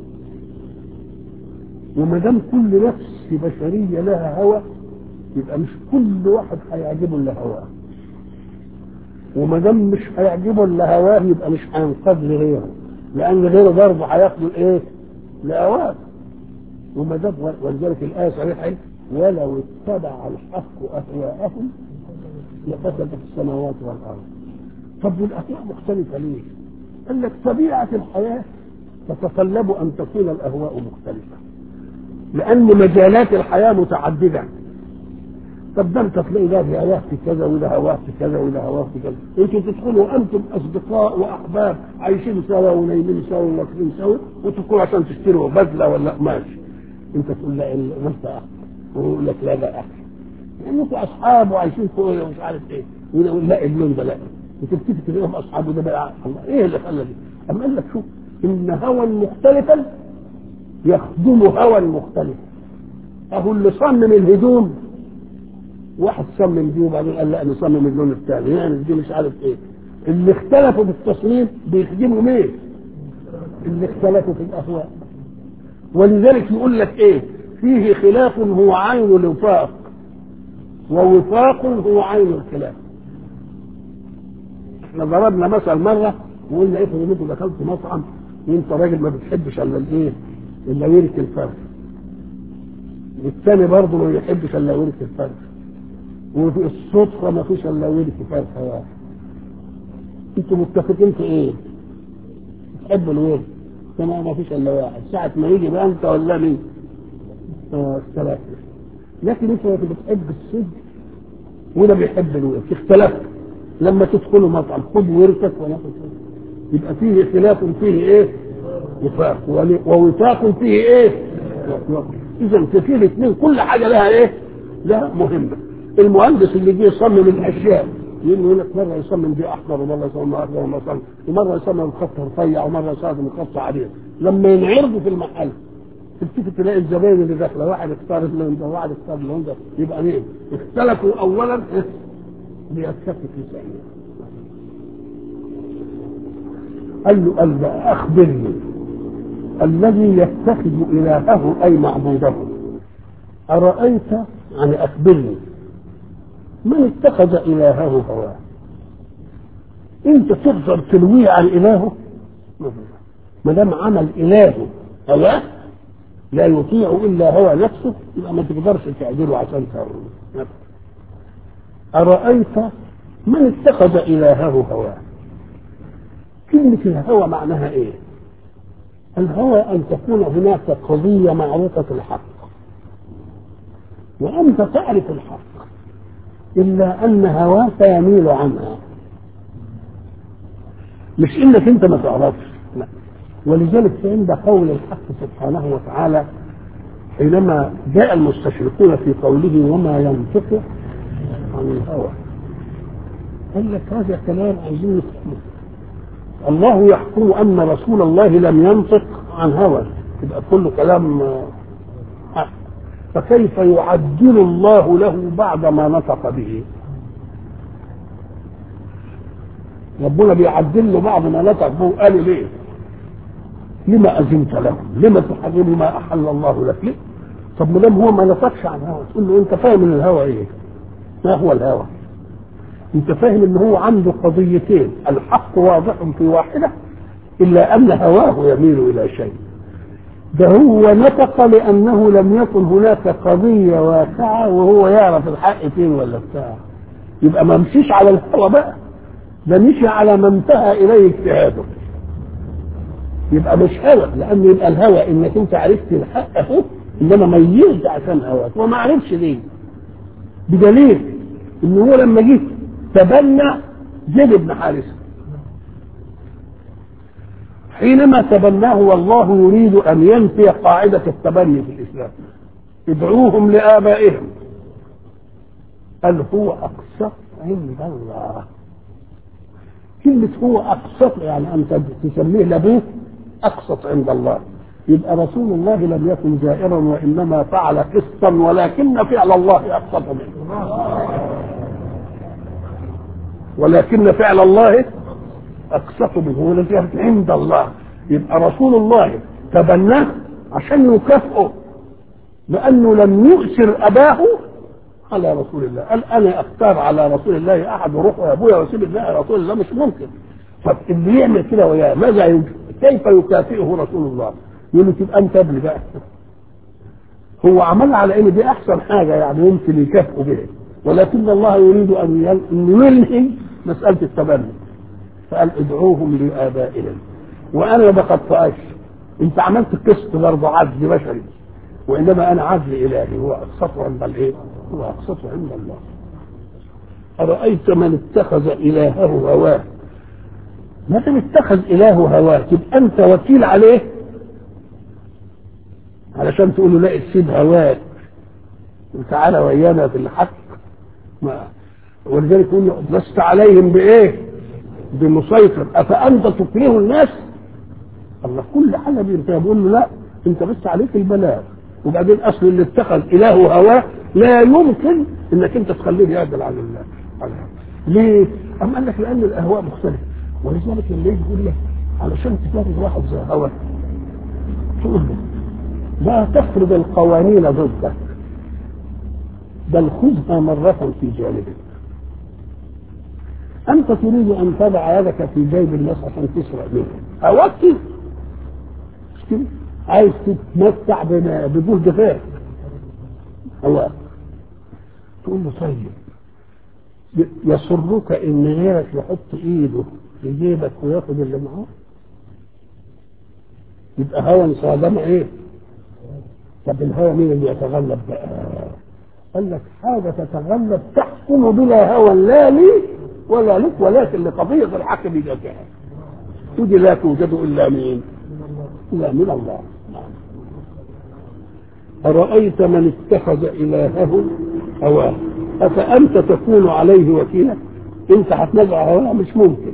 وما دام كل نفس بشرية لها هوى يبقى مش كل واحد هيعجبه الا هواه وما دام مش هيعجبه الا هواه يبقى مش هينقذ لغيره لان غيره برضه هياخده الايه؟ لهواه وما دام ولذلك الايه صريحه ولو اتبع الحق اهواءهم لفسدت السماوات والارض طب والاهواء مختلفه ليه؟ قال لك طبيعه الحياه تتطلب ان تكون الاهواء مختلفه لان مجالات الحياه متعدده طب ده انت تلاقي ده هواه في كذا وده هواه في كذا وده هواه في كذا انتوا تدخلوا انتم اصدقاء واحباب عايشين سوا ونايمين سوا واكلين سوا وتدخلوا عشان تشتروا بدله ولا قماش انت تقول لا ما انت احسن ويقول لك لا لا احسن يعني انتوا اصحاب وعايشين فوق ومش عارف ايه ويقول لا اللون ده لا وتبتدي تلاقيهم اصحاب وده بقى الله ايه اللي خلى دي؟ اما قال لك شوف ان هوى مختلفا يخدم هوى مختلف اهو اللي صمم الهدوم واحد صمم دي وبعدين قال لا نصمم اللون الثاني يعني دي مش عارف ايه اللي اختلفوا في التصميم بيخدموا مين اللي اختلفوا في الاهواء ولذلك يقول لك ايه فيه خلاف هو عين الوفاق ووفاق هو عين الخلاف احنا ضربنا مثل مره وقلنا افرض ان انت دخلت مطعم وانت راجل ما بتحبش الا الايه الا ورك الفرخ والثاني برضه ما بيحبش الا ورك الفرخ وفي الصدفه ما فيش الا ورك فرخه واحد انتوا متفقين في ايه؟ تحبوا الورك كما ما فيش الا واحد ساعه ما يجي بقى انت ولا مين؟ اه الثلاثه لكن انت بتحب الصدق وده بيحب الورك اختلفت لما تدخلوا مطعم خد وركك وناخد يبقى فيه خلاف فيه ايه؟ وفاق ول- ووفاق فيه ايه اذا في الاثنين كل حاجه لها ايه لها مهمه المهندس اللي جه يصمم الاشياء يقول لك مره يصمم دي احمر ومره يصمم اخضر ومره يصمم ومره يصمم خط رفيع ومره يصمم خط عريض لما ينعرضوا في المحل تفتكر تلاقي الزباين اللي داخله واحد اختار اللون ده وواحد اختار اللون ده يبقى مين؟ اختلفوا اولا ليتفق في ثانيه قال له قال له اخبرني الذي يتخذ الهه اي معبوده ارايت يعني اخبرني من اتخذ الهه هواه انت تقدر تلويه عن الهه ما دام عمل الهه هواه لا يطيع الا هوى نفسه يبقى ما تقدرش تعدله عشان تعمله ارايت من اتخذ الهه هواه كلمة الهوى معناها ايه؟ الهوى ان تكون هناك قضية معروفة الحق وانت تعرف الحق الا ان هواك يميل عنها مش انك انت ما تعرفش لا ولذلك عند قول الحق سبحانه وتعالى حينما جاء المستشرقون في قوله وما ينطق عن الهوى قال لك هذا كلام عايزين نفهمه الله يحكم ان رسول الله لم ينطق عن هوى يبقى كله كلام حق فكيف يعدل الله له بعد ما نطق به ربنا بيعدل له بعد ما نطق به قال ليه لما اذنت له لما تحرم ما احل الله لك ليه طب ما دام هو ما نطقش عن هوى تقول له انت فاهم ان الهوى ايه ما هو الهوى انت فاهم ان هو عنده قضيتين الحق واضح في واحده الا ان هواه يميل الى شيء ده هو نطق لانه لم يكن هناك قضيه واقعه وهو يعرف الحق فين ولا بتاع يبقى ما مشيش على الهوى بقى ده مشي على ما انتهى اليه اجتهاده يبقى مش هوى لان يبقى الهوى انك انت عرفت الحق اهو انما ميزت عشان هواك وما عرفش ليه بدليل ان هو لما جه تبنى زيد بن حارثه حينما تبناه والله يريد ان ينفي قاعده التبني في الاسلام ادعوهم لابائهم قال هو اقسط عند الله كلمة هو أقسط يعني أنت تسميه لبوه أقسط عند الله يبقى رسول الله لم يكن جائرا وإنما فعل قسطا ولكن فعل الله أقسط منه ولكن فعل الله أقسط منه ولذلك عند الله يبقى رسول الله تبناه عشان يكافئه لأنه لم يؤثر أباه على رسول الله قال أنا أختار على رسول الله أحد وروح يا أبويا وأسيب الله رسول الله مش ممكن طب اللي يعمل كده وياه ماذا يج... كيف يكافئه رسول الله؟ يقول له تبقى أنت ابني بقى هو عمل على ان دي احسن حاجه يعني يمكن يكافئوا بها ولكن الله يريد ان يل- ان يلهي مساله التبني فقال ادعوهم لابائهم وانا ما بقطعش انت عملت قسط برضه عدل بشري وانما انا عدل الهي هو اقسطه عند الايه؟ هو اقسطه عند الله ارايت من اتخذ الهه هواه ما دام اتخذ الهه هواه تبقى انت وكيل عليه علشان تقول له لا تسيب هواك وتعالى ويانا في الحق ما ولذلك يقول له لست عليهم بايه؟ بمسيطر افانت تكره الناس؟ الله كل حاجه بينتهي بيقول له لا انت بس عليك البلاغ وبعدين اصل اللي اتخذ اله هواه لا يمكن انك انت تخليه يعدل عن الله عن الله. ليه؟ أم قال لك لان الاهواء مختلفه ولذلك لما يجي يقول لك علشان تفرض واحد زي هواه تقول له لا تفرض القوانين ضدك بل خذها مرة في جانبك أنت تريد أن تضع يدك في جيب الناس عشان تسرق منهم أوكي مش كده؟ عايز تتمتع بما- بجهد جفاف هواك تقول له طيب ي- يسرك ان غيرك يحط ايده في جيبك وياخد اللي معاه يبقى هوى صادم ايه طب الهوى مين اللي يتغلب بقى قال لك حاجة تتغلب تحكم بلا هوى لا لي ولا لك ولكن لقضية الحق بجدها ودي لا توجد إلا مين إلا من الله نعم. أرأيت من اتخذ إلهه هواه أفأنت تكون عليه وكيلا أنت هتنزع هواه مش ممكن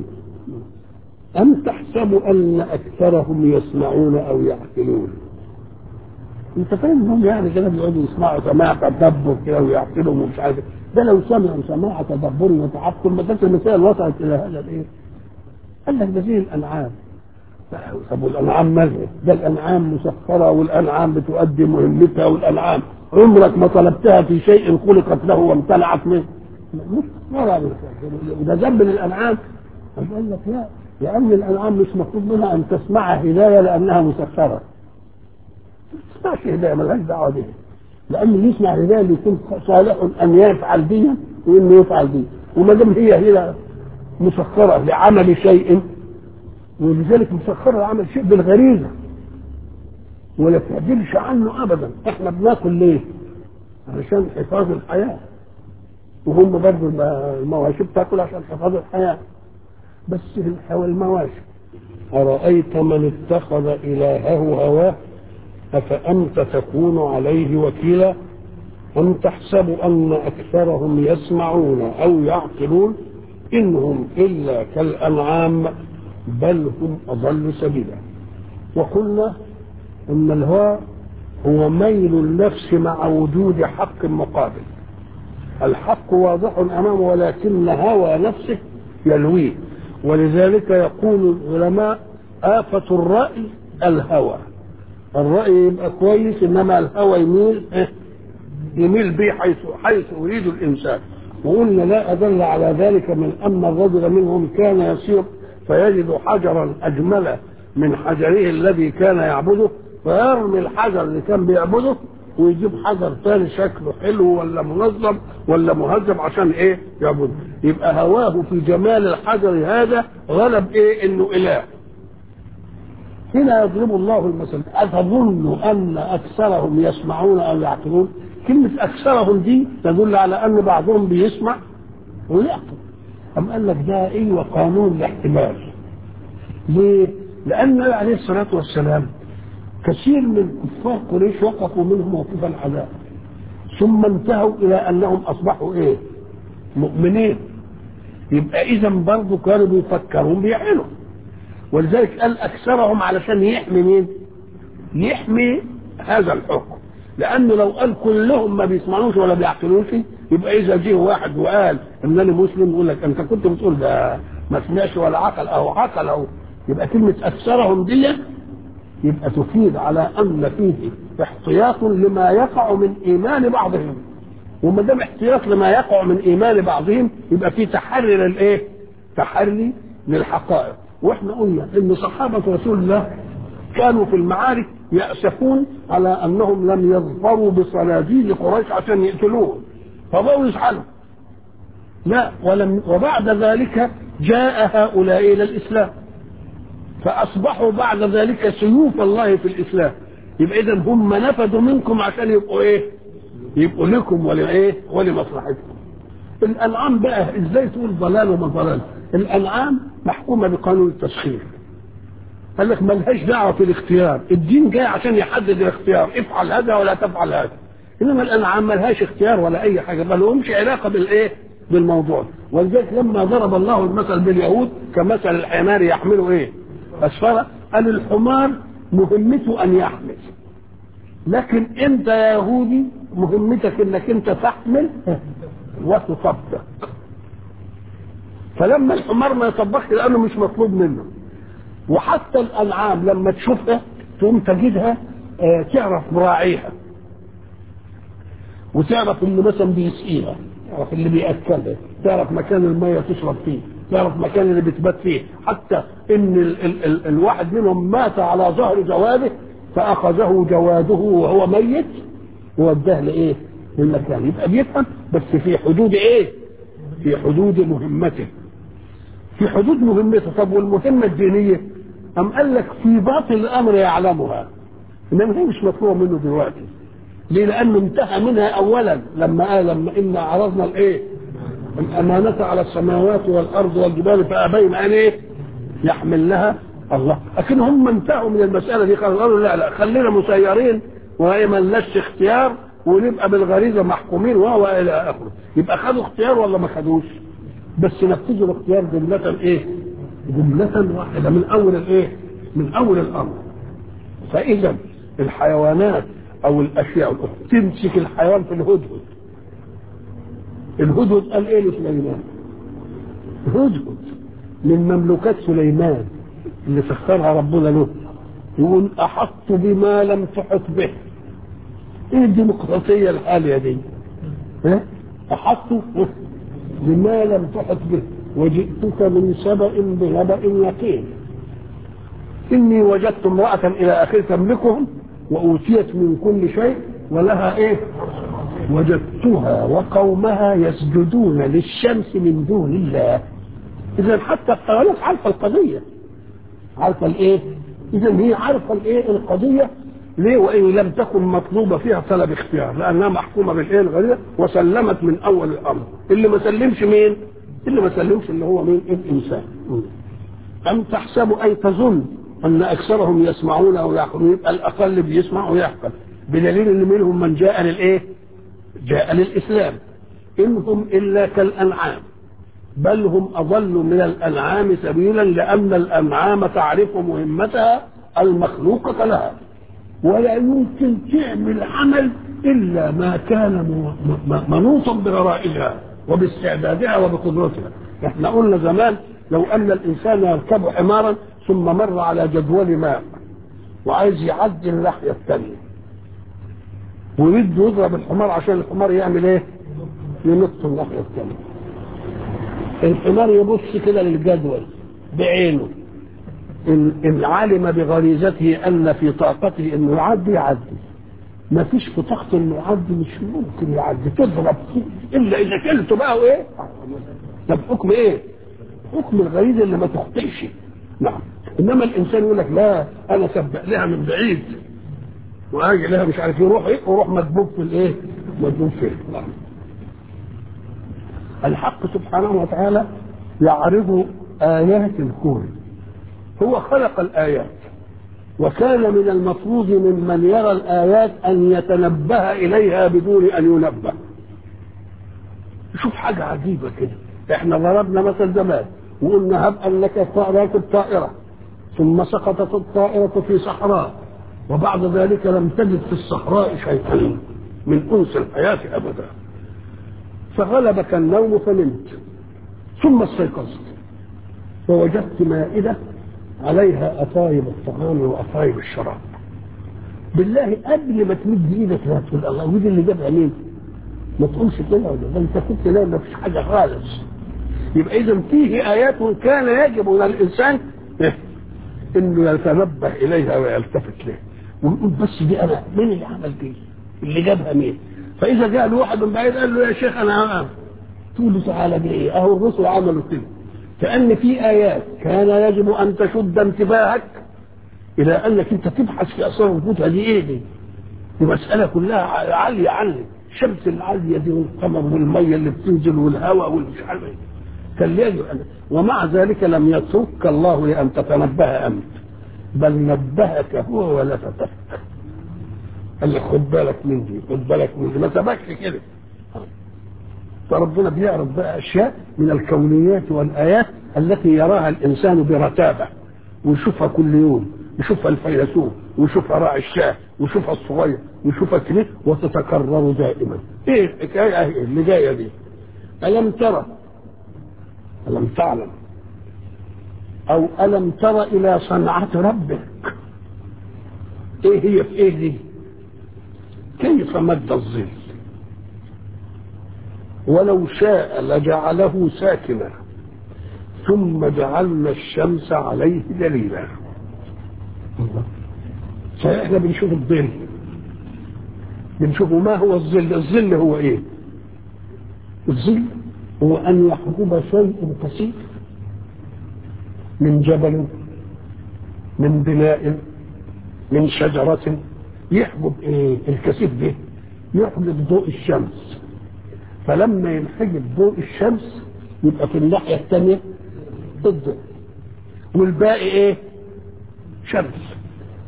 أم تحسب أن أكثرهم يسمعون أو يعقلون أنت فاهم إنهم يعني كده بيقعدوا يسمعوا سماع تدبر كده ويعقلوا ومش عارف ده لو سمعوا سماع تدبر وتعقل ما كانت المسائل وصلت إلى هذا الإيه؟ قال لك ده زي الأنعام طب والأنعام مالها؟ ده الأنعام مسخرة والأنعام بتؤدي مهمتها والأنعام عمرك ما طلبتها في شيء خلقت له وامتنعت منه مسخرة وده ذنب للأنعام قال لك لا لأن الأنعام مش مطلوب منها أن تسمع هداية لأنها مسخرة ما تسمعش هداية ملهاش دعوة بها لأن اللي يسمع هداية اللي يكون صالح أن يفعل دي وإنه يفعل دي وما دام هي هي مسخرة لعمل شيء ولذلك مسخرة لعمل شيء بالغريزة ولا تعدلش عنه أبدا إحنا بناكل ليه؟ علشان حفاظ الحياة وهم برضه المواشي بتاكل عشان حفاظ الحياة بس الحوى المواشي أرأيت من اتخذ إلهه هواه أفأنت تكون عليه وكيلا أم تحسب أن أكثرهم يسمعون أو يعقلون إنهم إلا كالأنعام بل هم أضل سبيلا وقلنا أن الهوى هو ميل النفس مع وجود حق مقابل الحق واضح أمامه ولكن هوى نفسه يلويه ولذلك يقول العلماء آفة الرأي الهوى الرأي يبقى كويس إنما الهوى يميل إيه؟ يميل به حيث حيث يريد الإنسان وقلنا لا أدل على ذلك من أن الرجل منهم كان يسير فيجد حجرا أجمل من حجره الذي كان يعبده فيرمي الحجر اللي كان بيعبده ويجيب حجر تاني شكله حلو ولا منظم ولا مهذب عشان ايه يعبده يبقى هواه في جمال الحجر هذا غلب ايه انه اله هنا يضرب الله المثل أتظن أن أكثرهم يسمعون أو يعقلون كلمة أكثرهم دي تدل على أن بعضهم بيسمع ويعقل أم قال لك ده إيه وقانون الاحتمال ليه؟ لأن النبي عليه الصلاة والسلام كثير من كفار قريش وقفوا منهم موقف العذاب ثم انتهوا إلى أنهم أصبحوا إيه؟ مؤمنين يبقى إذا برضه كانوا بيفكرون بيعملوا ولذلك قال أكثرهم علشان يحمي مين؟ يحمي هذا الحكم لأنه لو قال كلهم ما بيسمعوش ولا بيعقلوش يبقى إذا جه واحد وقال إنني مسلم يقول لك أنت كنت بتقول ده ما سمعش ولا عقل أو عقل أو يبقى كلمة أكثرهم دي يبقى تفيد على أن فيه احتياط لما يقع من إيمان بعضهم وما دام احتياط لما يقع من إيمان بعضهم يبقى في تحري للإيه؟ تحري للحقائق واحنا قلنا ان صحابه رسول الله كانوا في المعارك يأسفون على انهم لم يظفروا بصناديد قريش عشان يقتلوهم فبقوا يزعلوا لا ولم وبعد ذلك جاء هؤلاء الى الاسلام فاصبحوا بعد ذلك سيوف الله في الاسلام يبقى اذا هم نفذوا منكم عشان يبقوا ايه؟ يبقوا لكم ولايه؟ ولمصلحتكم. الانعام بقى ازاي تقول ضلال وما ضلال؟ الانعام محكومه بقانون التسخير قال لك ملهاش دعوه في الاختيار الدين جاي عشان يحدد الاختيار افعل هذا ولا تفعل هذا انما الانعام ملهاش اختيار ولا اي حاجه ما لهمش علاقه بالايه بالموضوع ولذلك لما ضرب الله المثل باليهود كمثل الحمار يحمل ايه اسفاره قال الحمار مهمته ان يحمل لكن انت يا يهودي مهمتك انك انت تحمل وتصدق فلما الحمار ما يطبقش لانه مش مطلوب منه وحتى الانعام لما تشوفها تقوم تجدها آه تعرف مراعيها وتعرف اللي مثلا بيسقيها تعرف اللي بياكلها تعرف مكان الميه تشرب فيه تعرف مكان اللي بتبات فيه حتى ان ال ال ال الواحد منهم مات على ظهر جواده فاخذه جواده وهو ميت ووداه لايه؟ للمكان يبقى بيفهم بس في حدود ايه؟ في حدود مهمته في حدود مهمته طب والمهمة الدينية أم قال لك في باطل الأمر يعلمها إنما هي مش مطلوبة منه دلوقتي ليه لأنه انتهى منها أولا لما قال لما إنا عرضنا الإيه الأمانة على السماوات والأرض والجبال فأبين أن إيه يحملنها الله لكن هم انتهوا من المساله دي قالوا لا لا خلينا مسيرين وهي ما لناش اختيار ونبقى بالغريزه محكومين وهو الى اخره يبقى خدوا اختيار ولا ما خدوش بس نفذوا الاختيار جمله ايه جمله واحده من اول الايه من اول الامر فاذا الحيوانات او الاشياء الاخرى تمسك الحيوان في الهدهد الهدهد قال ايه لسليمان هدهد من مملوكات سليمان اللي سخرها ربنا له يقول احط بما لم تحط به ايه الديمقراطيه الحاليه دي ها احط بما لم تحط به وجئتك من سبأ بنبأ يقين إني وجدت امرأة إلى آخر تملكهم وأوتيت من كل شيء ولها إيه؟ وجدتها وقومها يسجدون للشمس من دون الله إذا حتى الحيوانات عارفة القضية عارفة الإيه؟ إذا هي عارفة الإيه؟ القضية ليه وإن لم تكن مطلوبة فيها طلب اختيار لأنها محكومة بالإيه الغريزة وسلمت من أول الأمر اللي ما سلمش مين؟ اللي ما سلمش اللي هو مين؟ الإنسان أم تحسب أي تظن أن أكثرهم يسمعون أو يعقلون يبقى الأقل بيسمع ويعقل بدليل أن منهم من جاء للإيه؟ جاء للإسلام إن هم إلا كالأنعام بل هم أضل من الأنعام سبيلا لأن الأنعام تعرف مهمتها المخلوقة لها ولا يمكن تعمل عمل إلا ما كان منوطا بغرائزها وباستعدادها وبقدرتها احنا قلنا زمان لو أن الإنسان يركب حمارا ثم مر على جدول ماء وعايز يعدي الناحية الثانية ويريد يضرب الحمار عشان الحمار يعمل ايه؟ ينط الناحية الثانية الحمار يبص كده للجدول بعينه إن, إن علم بغريزته أن في طاقته إنه يعدي يعدي ما فيش في طاقته إنه يعدي مش ممكن يعدي تضرب فيه إلا إذا كلته بقى وإيه؟ طب حكم إيه؟ حكم الغريزة اللي ما تخطئش نعم إنما الإنسان يقول لك لا أنا سبق لها من بعيد واجي لها مش عارف يروح ايه وروح مدبوب في الايه؟ مدبوب فين؟ نعم. الحق سبحانه وتعالى يعرض آيات الكون هو خلق الآيات وكان من المفروض ممن يرى الآيات أن يتنبه إليها بدون أن ينبه شوف حاجة عجيبة كده احنا ضربنا مثل زمان وقلنا هب أنك راكب طائرة ثم سقطت الطائرة في صحراء وبعد ذلك لم تجد في الصحراء شيئا من أنس الحياة أبدا فغلبك النوم فنمت ثم استيقظت فوجدت مائدة عليها أطايب الطعام وأطايب الشراب بالله قبل ما تمد ايدك لا تقول الله ودي اللي جابها مين؟ ما تقولش كده ولا ده انت كنت لا ما فيش حاجه خالص يبقى اذا فيه ايات كان يجب على الانسان انه يتنبه اليها ويلتفت لها ويقول بس دي انا مين اللي عمل دي؟ اللي جابها مين؟ فاذا جاء له واحد من بعيد قال له يا شيخ انا تقول له تعالى بايه؟ اهو الرسل عملوا كده كان في ايات كان يجب ان تشد انتباهك الى انك انت تبحث في اسرار وجودها دي ايه دي؟ دي مساله كلها عاليه عنك الشمس العاليه دي والقمر والميه اللي بتنزل والهواء والمش عارف ايه كان يجب أن ومع ذلك لم يتركك الله لأن تتنبه أنت بل نبهك هو ولفتك قال لك خد بالك من دي خد بالك من دي ما سبكش كده فربنا بيعرض بقى أشياء من الكونيات والآيات التي يراها الإنسان برتابة ويشوفها كل يوم يشوفها الفيلسوف ويشوفها راعي الشاه ويشوفها الصغير ويشوفها كده وتتكرر دائما ايه الحكايه اللي جايه دي الم ترى ألم تعلم أو ألم تر إلى صنعة ربك إيه هي في إيه دي كيف مد الظل ولو شاء لجعله ساكنا ثم جعلنا الشمس عليه دليلا فإحنا بنشوف الظل بنشوف ما هو الظل الظل هو إيه الظل هو أن يحجب شيء كثير من جبل من بناء من شجرة يحجب إيه الكثيف ده يحجب ضوء الشمس فلما ينحجب ضوء الشمس يبقى في الناحية الثانية الضوء والباقي إيه شمس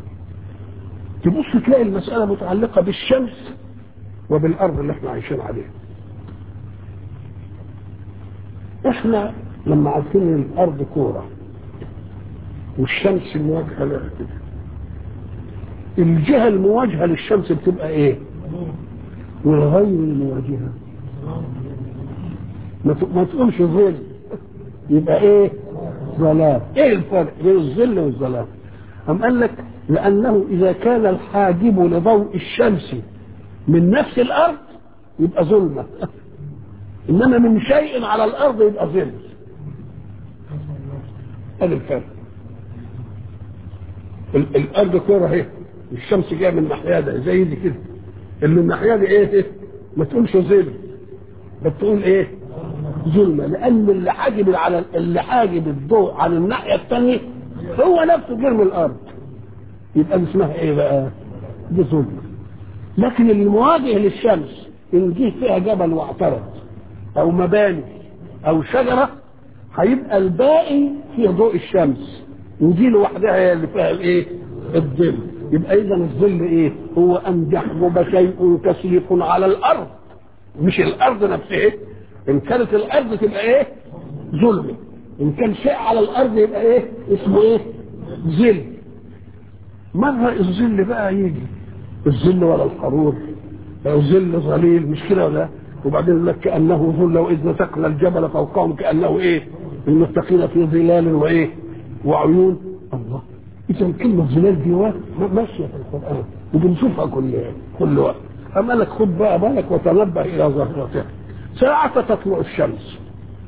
تبص تلاقي المسألة متعلقة بالشمس وبالأرض اللي احنا عايشين عليها احنا لما عارفين ان الأرض كورة والشمس مواجهة لها كده الجهة المواجهة للشمس بتبقى ايه؟ والغير المواجهة ما ت- ما تقولش ظل يبقى ايه؟ ظلام ايه الفرق بين الظل والظلام؟ أم قال لك لأنه إذا كان الحاجب لضوء الشمس من نفس الأرض يبقى ظلمة إنما من شيء على الأرض يبقى ظل هذا الفرق ال- الأرض كورة اهي الشمس جاية من الناحية ده زي دي كده اللي الناحية دي إيه ما تقولش ظل بس تقول إيه ظلمة لأن اللي حاجب على اللي حاجب الضوء عن الناحية الثانية هو نفسه جرم الأرض يبقى دي اسمها إيه بقى؟ دي ظلمة لكن المواجه للشمس إن جه فيها جبل واعترض أو مباني أو شجرة هيبقى الباقي فيه ضوء الشمس ودي لوحدها هي اللي فيها الايه؟ الظل يبقى اذا الظل ايه؟ هو ان يحجب شيء كثيف على الارض مش الارض نفسها ان كانت الارض تبقى ايه؟ ظلمه ان كان شيء على الارض يبقى ايه؟ اسمه ايه؟ ظل مرة الظل بقى يجي الظل ولا الحرور أو ظل ظليل مش كده ولا وبعدين يقول لك كأنه ظل وإذ نسقنا الجبل فوقهم كأنه إيه المتقين في ظلال وإيه وعيون الله إذا كلمة ظلال دي وا- ماشية في القرآن وبنشوفها كل كل وقت أما لك خد بقى بالك وتنبه إلى ظهرتها ساعة تطلع الشمس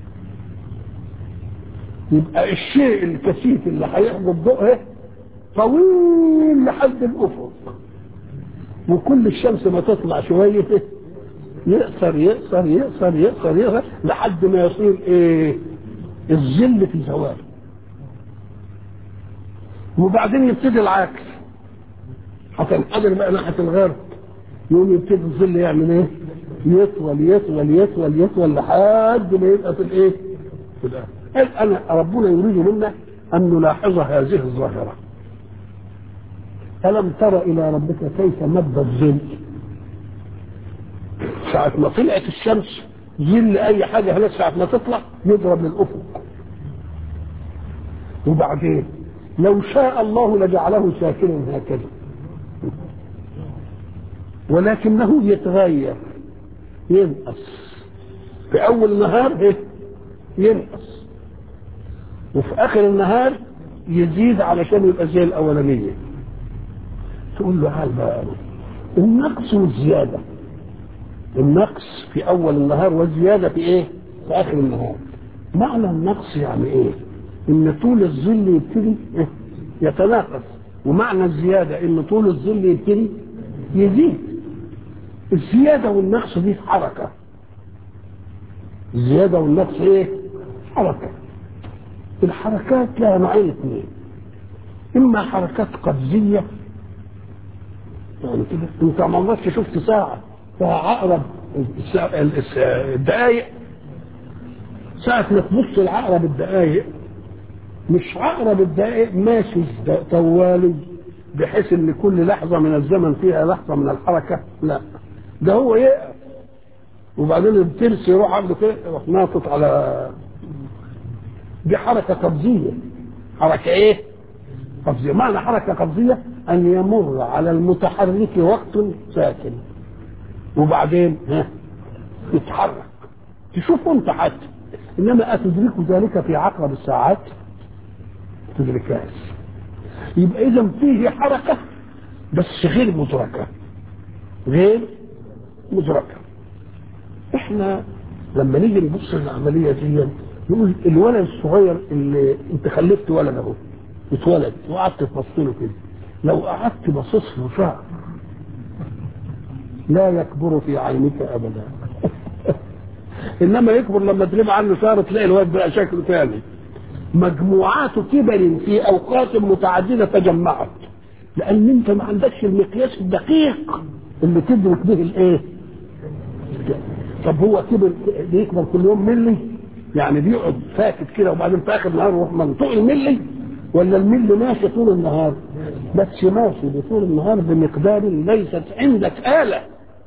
يبقى الشيء الكثيف اللي هيحجب ضوءه طويل لحد الافق وكل الشمس ما تطلع شويه يقصر يقصر يقصر يقصر يقصر لحد ما يصير ايه الظل في زوال وبعدين يبتدي العكس هتنحدر بقى ناحيه الغرب يقوم يبتدي الظل يعمل ايه يطول يطول يطول يطول لحد ما يبقى في الايه في الآخر قال انا ربنا يريد منا ان نلاحظ هذه الظاهره ألم تر إلى ربك كيف مد الظل ساعة ما طلعت الشمس ظل أي حاجة هناك ساعة ما تطلع يضرب للأفق وبعدين لو شاء الله لجعله ساكنا هكذا ولكنه يتغير ينقص في أول النهار إيه؟ ينقص وفي آخر النهار يزيد علشان يبقى زي الأولانية تقول له هل بقى النقص والزيادة النقص في أول النهار والزيادة في إيه؟ في آخر النهار معنى النقص يعني إيه؟ إن طول الظل يبتدي إيه؟ يتناقص ومعنى الزيادة إن طول الظل يبتدي يزيد الزيادة والنقص دي حركة الزيادة والنقص إيه؟ حركة الحركات لها نوعين اثنين إما حركات قفزية يعني كده انت ما عمرك شفت ساعة فيها عقرب الساعة- الس- الدقايق ساعة ما تبص العقرب الدقايق مش عقرب الدقايق ماشي طوالي بحيث ان كل لحظة من الزمن فيها لحظة من الحركة لا ده هو يقف وبعدين الترس يروح عنده كده يروح ناطط على دي حركة قفزية حركة ايه؟ قفزية معنى حركة قفزية أن يمر على المتحرك وقت ساكن وبعدين ها يتحرك تشوفه انت حتى انما اتدرك ذلك في عقرب الساعات تدركهاش يبقى اذا فيه حركه بس غير مدركه غير مدركه احنا لما نيجي نبص للعمليه دي نقول الولد الصغير اللي انت خلفت ولد اهو اتولد وقعدت تبص له كده لو قعدت باصص له شهر لا يكبر في عينك ابدا انما يكبر لما تغيب عنه شهر تلاقي الواد بقى شكله ثاني مجموعات كبر في اوقات متعدده تجمعت لان انت ما عندكش المقياس الدقيق اللي تدرك به الايه طب هو كبر بيكبر كل يوم ملي يعني بيقعد ساكت كده وبعدين في اخر النهار يروح منطوق الملي ولا الميل ماشي طول النهار بس ماشي بطول النهار بمقدار ليست عندك آلة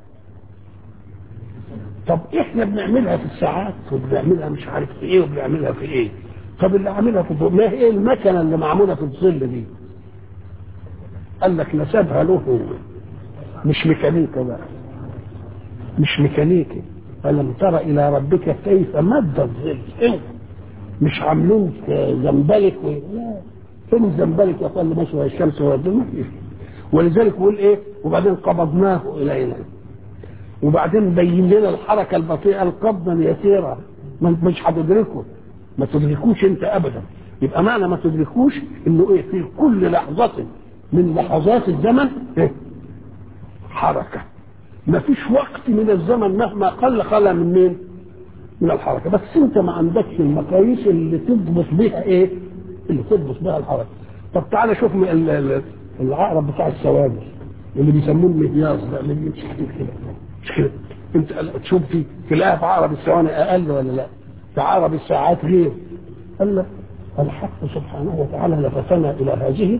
طب احنا بنعملها في الساعات وبنعملها مش عارف في ايه وبنعملها في ايه طب اللي عاملها في ما هي المكنه اللي معموله في الظل دي قال لك نسبها له هو مش ميكانيكا بقى مش ميكانيكي ألم تر إلى ربك كيف مد الظل إيه؟ مش عاملين زنبلك و... لا فين الزنبلك يا اخوان اللي ماشي الشمس والظل ما فيش ولذلك بيقول ايه وبعدين قبضناه الينا وبعدين بين لنا الحركه البطيئه القبضا يسيرا ما مش هتدركه ما تدركوش انت ابدا يبقى معنى ما تدركوش انه ايه في كل لحظه من لحظات الزمن ايه حركه ما فيش وقت من الزمن مهما قل خلا من مين من الحركه بس انت ما عندكش المقاييس اللي تضبط بها ايه اللي تضبط بها الحركه طب تعالى شوف ال- ال- العقرب بتاع السوابر اللي بيسموه المهياص ده اللي بيمشي كده مش كده انت تشوف في تلاقيها في عقرب الثواني اقل ولا لا في عقرب الساعات غير قال لك الحق سبحانه وتعالى لفتنا الى هذه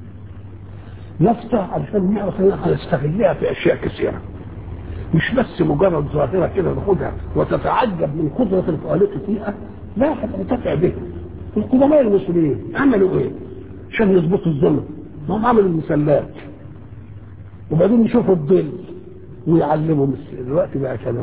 نفتح علشان نعرف ان احنا نستغلها في اشياء كثيره مش بس مجرد ظاهره كده ناخدها وتتعجب من قدره الخالق فيها لا هتنتفع بها القدماء المسلمين عملوا ايه؟ عشان يظبطوا الزمن ما هم عملوا المسلات وبعدين يشوفوا الظل ويعلموا مثل الوقت بقى كلام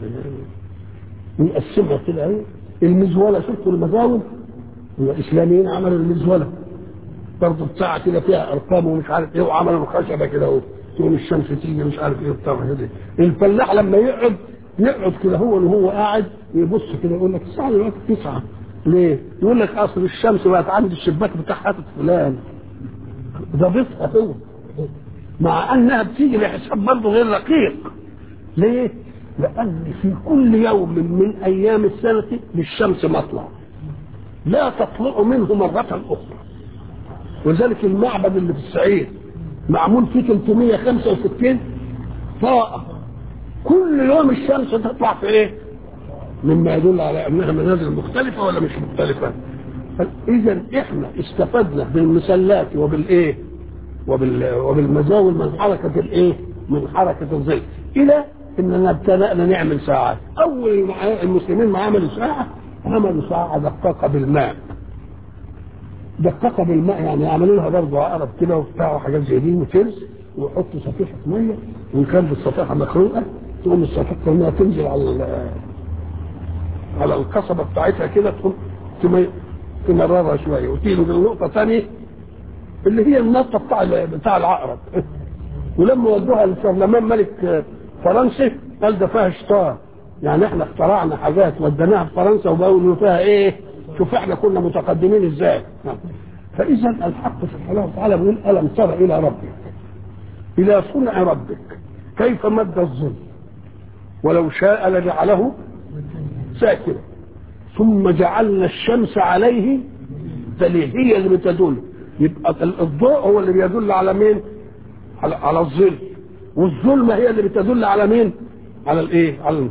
ويقسمها كده ايه المزوله شفتوا المزاول الاسلاميين عملوا المزوله برضه بتاعه كده فيها ارقام ومش عارف ايه وعملوا الخشبه كده اهو تقول الشمس تيجي مش عارف ايه بتاع كده الفلاح لما يقعد يقعد كده هو وهو قاعد يبص كده يقول لك الساعه دلوقتي 9 ليه؟ يقول لك اصل الشمس بقت عند الشباك بتاع حاطط فلان ضابطها هو مع انها بتيجي لحساب برضه غير دقيق ليه؟ لان في كل يوم من ايام السنه للشمس مطلع لا تطلع منه مره اخرى ولذلك المعبد اللي في الصعيد معمول فيه 365 طاقه كل يوم الشمس تطلع في ايه؟ مما يدل على انها منازل مختلفه ولا مش مختلفه؟ اذا احنا استفدنا بالمسلات وبالايه؟ وبال وبالمزاول من حركه الايه؟ من حركه الظل الى اننا ابتدانا نعمل ساعات اول ما المسلمين ما عملوا ساعه عملوا ساعه دقاقه بالماء دقاقه بالماء يعني يعملوا لها برضه عقرب كده وبتاع وحاجات زي دي وترس ويحطوا صفيحه ميه وان كان بالصفيحه مخروقه تقوم الصفيحه الميه تنزل على على القصبة بتاعتها كده تقوم تم- تمررها شوية وتيجي لنقطة ثانية اللي هي النقطة بتاع بتاع العقرب ولما ودوها للبرلمان ملك فرنسا قال ده فيها شطار يعني احنا اخترعنا حاجات وديناها في فرنسا وبقوا فيها ايه شوف احنا كنا متقدمين ازاي فاذا الحق سبحانه وتعالى بيقول الم تر الى ربك الى صنع ربك كيف مد الظل ولو شاء لجعله ساكنة ثم جعلنا الشمس عليه دليل هي اللي بتدل يبقى الضوء هو اللي بيدل على مين على, على الظل والظلمة هي اللي بتدل على مين على الايه على